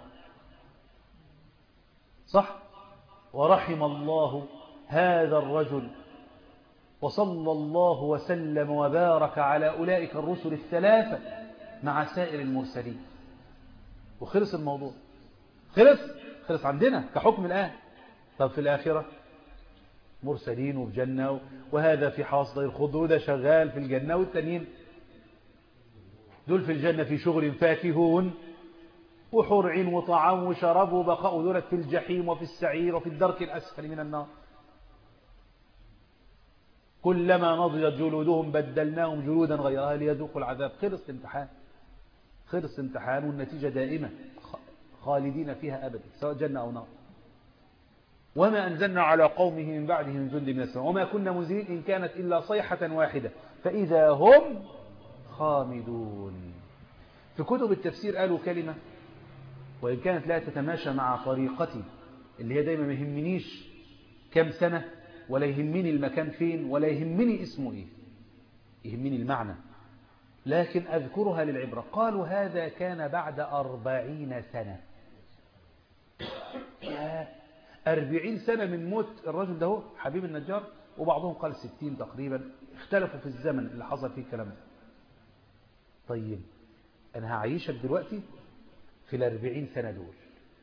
صح ورحم الله هذا الرجل وصلى الله وسلم وبارك على أولئك الرسل الثلاثة مع سائر المرسلين وخلص الموضوع خلص خلص عندنا كحكم الآن طب في الآخرة مرسلين وفي جنة وهذا في حاصل الخضر وده شغال في الجنة والتانيين دول في الجنة في شغل فاكهون وحور عين وطعام وشراب وبقاء دولت في الجحيم وفي السعير وفي الدرك الأسفل من النار كلما نضجت جلودهم بدلناهم جلودا غيرها ليذوقوا العذاب خلص الامتحان خلص الامتحان والنتيجة دائمة خالدين فيها أبدا سواء جنة أو نار وما أنزلنا على قومه من بعده من جند من السماء وما كنا منزلين إن كانت إلا صيحة واحدة فإذا هم خامدون في كتب التفسير قالوا كلمة وإن كانت لا تتماشى مع طريقتي اللي هي دايما ما يهمنيش كم سنة ولا يهمني المكان فين ولا يهمني اسمه إيه يهمني المعنى لكن أذكرها للعبرة قالوا هذا كان بعد أربعين سنة أربعين سنة من موت الرجل ده هو حبيب النجار وبعضهم قال ستين تقريبا اختلفوا في الزمن اللي حصل فيه الكلام ده طيب أنا هعيشك دلوقتي في الأربعين سنة دول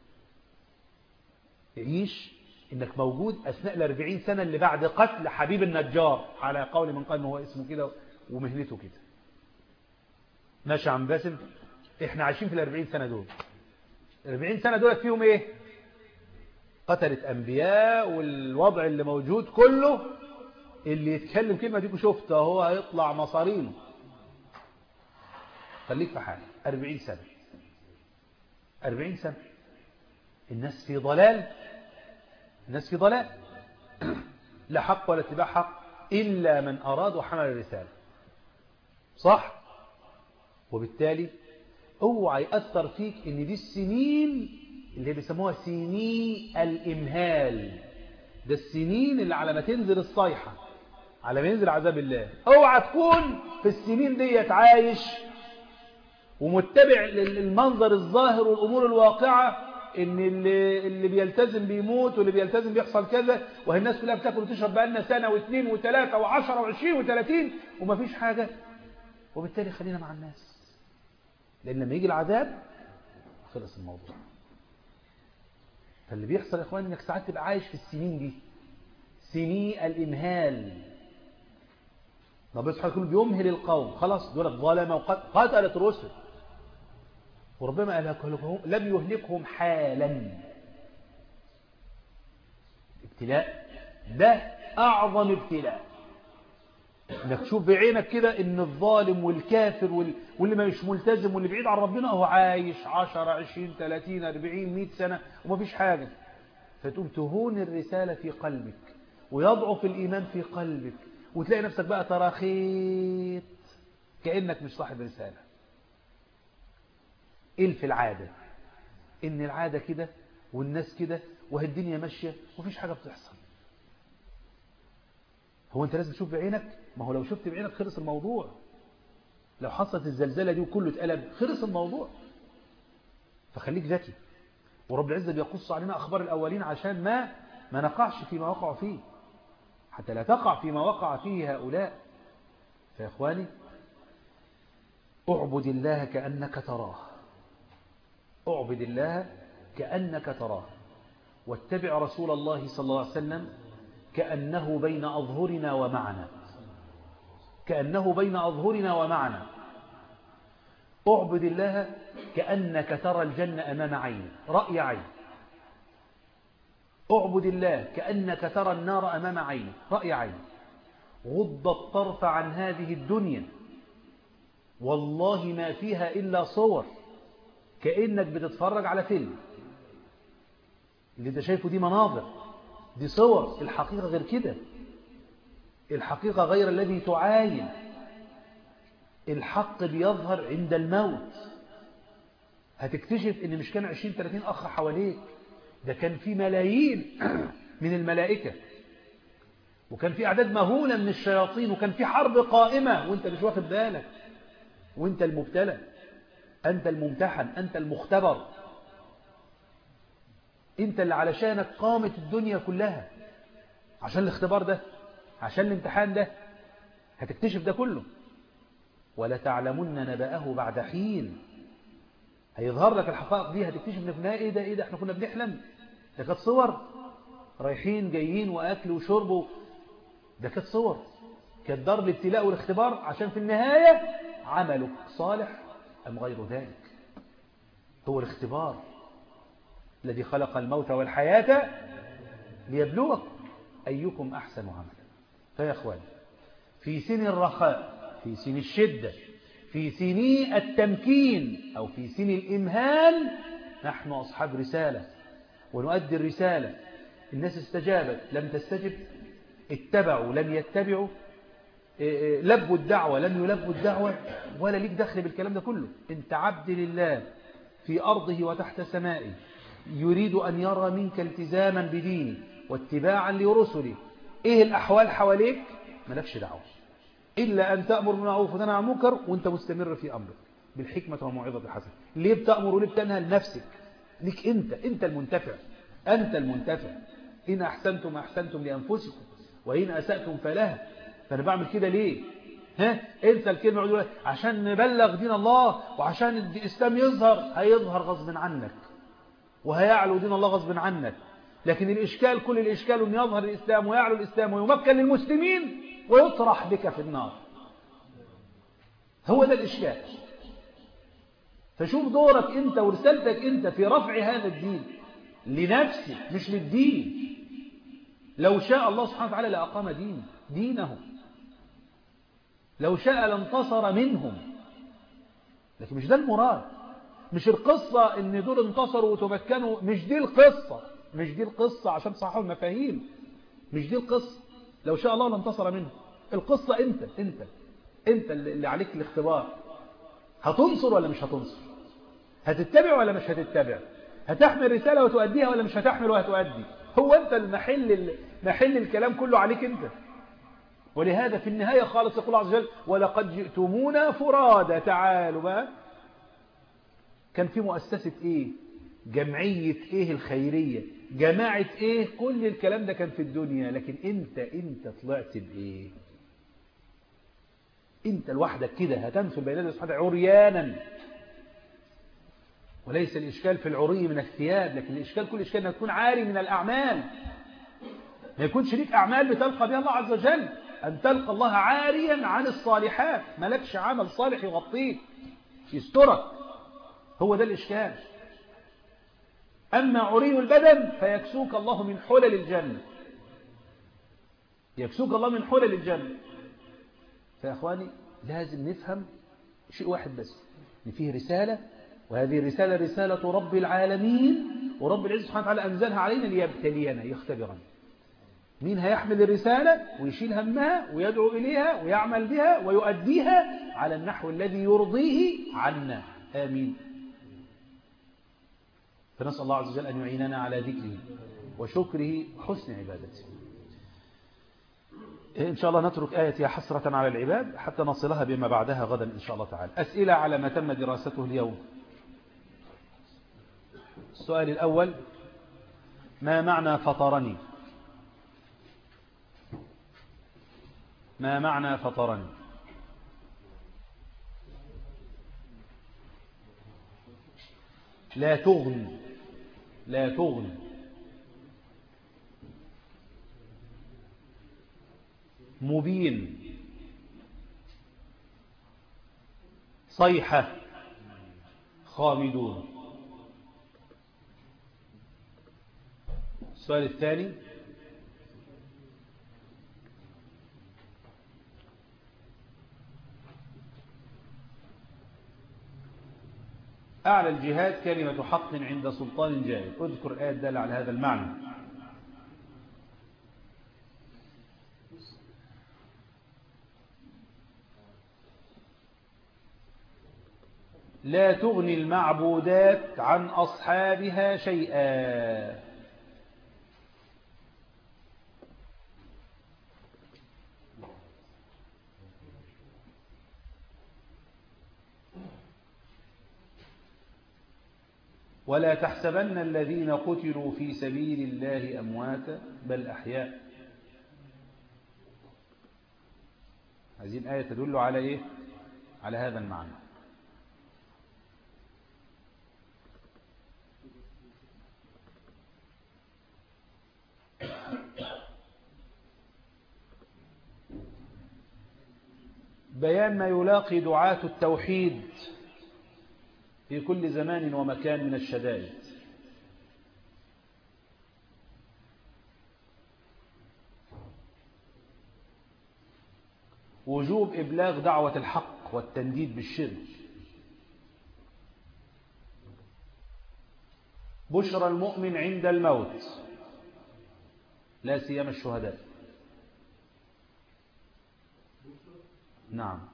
عيش إنك موجود أثناء الأربعين سنة اللي بعد قتل حبيب النجار على قول من قال إنه هو اسمه كده ومهنته كده ماشي عم باسم إحنا عايشين في الأربعين سنة دول الأربعين سنة دول فيهم إيه قتلة أنبياء والوضع اللي موجود كله اللي يتكلم كلمة ديكو شفته هو هيطلع مصارينه خليك في حالك أربعين سنة أربعين سنة الناس في ضلال الناس في ضلال لا حق ولا اتباع حق إلا من أراد وحمل الرسالة صح وبالتالي اوعى يأثر فيك ان دي السنين اللي بيسموها سنين الإمهال ده السنين اللي على ما تنزل الصيحة على ما ينزل عذاب الله اوعى تكون في السنين ديت عايش ومتبع للمنظر الظاهر والأمور الواقعة ان اللي, اللي بيلتزم بيموت واللي بيلتزم بيحصل كذا وهي الناس كلها بتاكل وتشرب بقالنا سنة واثنين وثلاثة وعشرة وعشرين وثلاثين ومفيش حاجة وبالتالي خلينا مع الناس لأن لما يجي العذاب خلص الموضوع فاللي بيحصل يا اخوان انك ساعات تبقى عايش في السنين دي سني الامهال ربنا سبحانه يقول بيمهل القوم خلاص دول ظلموا قتلت رسل وربنا قال لهم لم يهلكهم حالا ابتلاء ده اعظم ابتلاء انك تشوف بعينك كده ان الظالم والكافر وال... واللي مش ملتزم واللي بعيد عن ربنا هو عايش 10 20 30 40 100 سنة ومفيش حاجة فتقوم تهون الرسالة في قلبك ويضعف الإيمان في قلبك وتلاقي نفسك بقى تراخيت كأنك مش صاحب رسالة إيه في العادة إن العادة كده والناس كده وهي الدنيا ماشية ومفيش حاجة بتحصل هو أنت لازم تشوف بعينك ما هو لو شفت بعينك خلص الموضوع لو حصلت الزلزلة دي وكله اتقلب خلص الموضوع فخليك ذكي ورب العزة بيقص علينا أخبار الأولين عشان ما ما نقعش فيما وقعوا فيه حتى لا تقع فيما وقع فيه هؤلاء فيا إخواني اعبد الله كأنك تراه اعبد الله كأنك تراه واتبع رسول الله صلى الله عليه وسلم كأنه بين أظهرنا ومعنا كأنه بين أظهرنا ومعنا اعبد الله كأنك ترى الجنة أمام عينك رأي عين اعبد الله كأنك ترى النار أمام عينك رأي عين غض الطرف عن هذه الدنيا والله ما فيها إلا صور كأنك بتتفرج على فيلم اللي انت شايفه دي مناظر دي صور الحقيقة غير كده الحقيقة غير الذي تعاين الحق بيظهر عند الموت هتكتشف ان مش كان 20 30 اخ حواليك ده كان في ملايين من الملائكة وكان في اعداد مهولة من الشياطين وكان في حرب قائمة وانت مش واخد بالك وانت المبتلى انت الممتحن انت المختبر انت اللي علشانك قامت الدنيا كلها عشان الاختبار ده عشان الامتحان ده هتكتشف ده كله ولا تعلمن نبأه بعد حين هيظهر لك الحقائق دي هتكتشف ان في النهايه ايه ده ايه ده احنا كنا بنحلم ده كانت صور رايحين جايين واكل وشرب ده كانت صور كانت دار الابتلاء والاختبار عشان في النهايه عملك صالح ام غير ذلك هو الاختبار الذي خلق الموت والحياه ليبلوك ايكم احسن عملا فيا اخوان في سن الرخاء في سن الشدة في سن التمكين أو في سن الإمهال نحن أصحاب رسالة ونؤدي الرسالة الناس استجابت لم تستجب اتبعوا لم يتبعوا لبوا الدعوة لم يلبوا الدعوة ولا ليك دخل بالكلام ده كله انت عبد لله في أرضه وتحت سمائه يريد أن يرى منك التزاما بدينه واتباعا لرسله ايه الأحوال حواليك ملكش دعوة إلا أن تأمر بالمعروف وتنهى عن المنكر وأنت مستمر في أمرك بالحكمة والموعظة الحسنة ليه بتأمر وليه بتنهى لنفسك ليك أنت أنت المنتفع أنت المنتفع إن أحسنتم أحسنتم لأنفسكم وإن أسأتم فلها فأنا بعمل كده ليه ها انسى الكلمة يقول عشان نبلغ دين الله وعشان الإسلام يظهر هيظهر غصب عنك وهيعلو دين الله غصب عنك لكن الإشكال كل الإشكال أن يظهر الإسلام ويعلو الإسلام ويمكن للمسلمين ويطرح بك في النار هو ده الإشكال فشوف دورك أنت ورسالتك أنت في رفع هذا الدين لنفسك مش للدين لو شاء الله سبحانه وتعالى لأقام دين دينه لو شاء لانتصر منهم لكن مش ده المراد مش القصة ان دول انتصروا وتمكنوا مش دي القصة مش دي القصة عشان تصححوا المفاهيم مش دي القصة لو شاء الله لانتصر منه القصة انت انت انت اللي عليك الاختبار هتنصر ولا مش هتنصر هتتبع ولا مش هتتبع هتحمل رسالة وتؤديها ولا مش هتحمل وهتؤدي هو انت المحل محل الكلام كله عليك انت ولهذا في النهاية خالص يقول الله عز وجل ولقد جئتمونا فرادى تعالوا بقى كان في مؤسسة ايه جمعية ايه الخيرية جماعة ايه كل الكلام ده كان في الدنيا لكن انت انت طلعت بايه انت لوحدك كده هتمثل بين الله سبحانه عريانا وليس الإشكال في العري من الثياب لكن الإشكال كل إشكال أن تكون عاري من الأعمال ما يكونش ليك أعمال بتلقى بها الله عز وجل أن تلقى الله عاريا عن الصالحات ملكش عمل صالح يغطيك يسترك هو ده الإشكال أما عري البدن فيكسوك الله من حلل الجنة يكسوك الله من حلل الجنة فيا أخواني لازم نفهم شيء واحد بس إن فيه رسالة وهذه الرسالة رسالة رب العالمين ورب العزة سبحانه وتعالى أنزلها علينا ليبتلينا يختبرنا مين هيحمل الرسالة ويشيل همها ويدعو إليها ويعمل بها ويؤديها على النحو الذي يرضيه عنا آمين فنسأل الله عز وجل أن يعيننا على ذكره وشكره وحسن عبادته إن شاء الله نترك آية يا حسرة على العباد حتى نصلها بما بعدها غدا إن شاء الله تعالى أسئلة على ما تم دراسته اليوم السؤال الأول ما معنى فطرني ما معنى فطرني لا تغن لا تغن مبين صيحة خامدون السؤال الثاني أعلى الجهاد كلمة حق عند سلطان جاهل اذكر آية دالة على هذا المعنى لا تغني المعبودات عن أصحابها شيئا ولا تحسبن الذين قتلوا في سبيل الله أمواتا بل أحياء هذه الآية تدل على إيه؟ على هذا المعنى بيان ما يلاقي دعاة التوحيد في كل زمان ومكان من الشدائد وجوب إبلاغ دعوة الحق والتنديد بالشرك بشرى المؤمن عند الموت لا سيما الشهداء نعم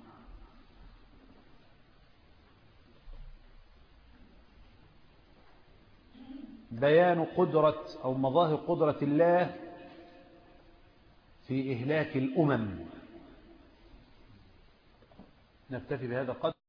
بيان قدرة أو مظاهر قدرة الله في إهلاك الأمم نكتفي بهذا القدر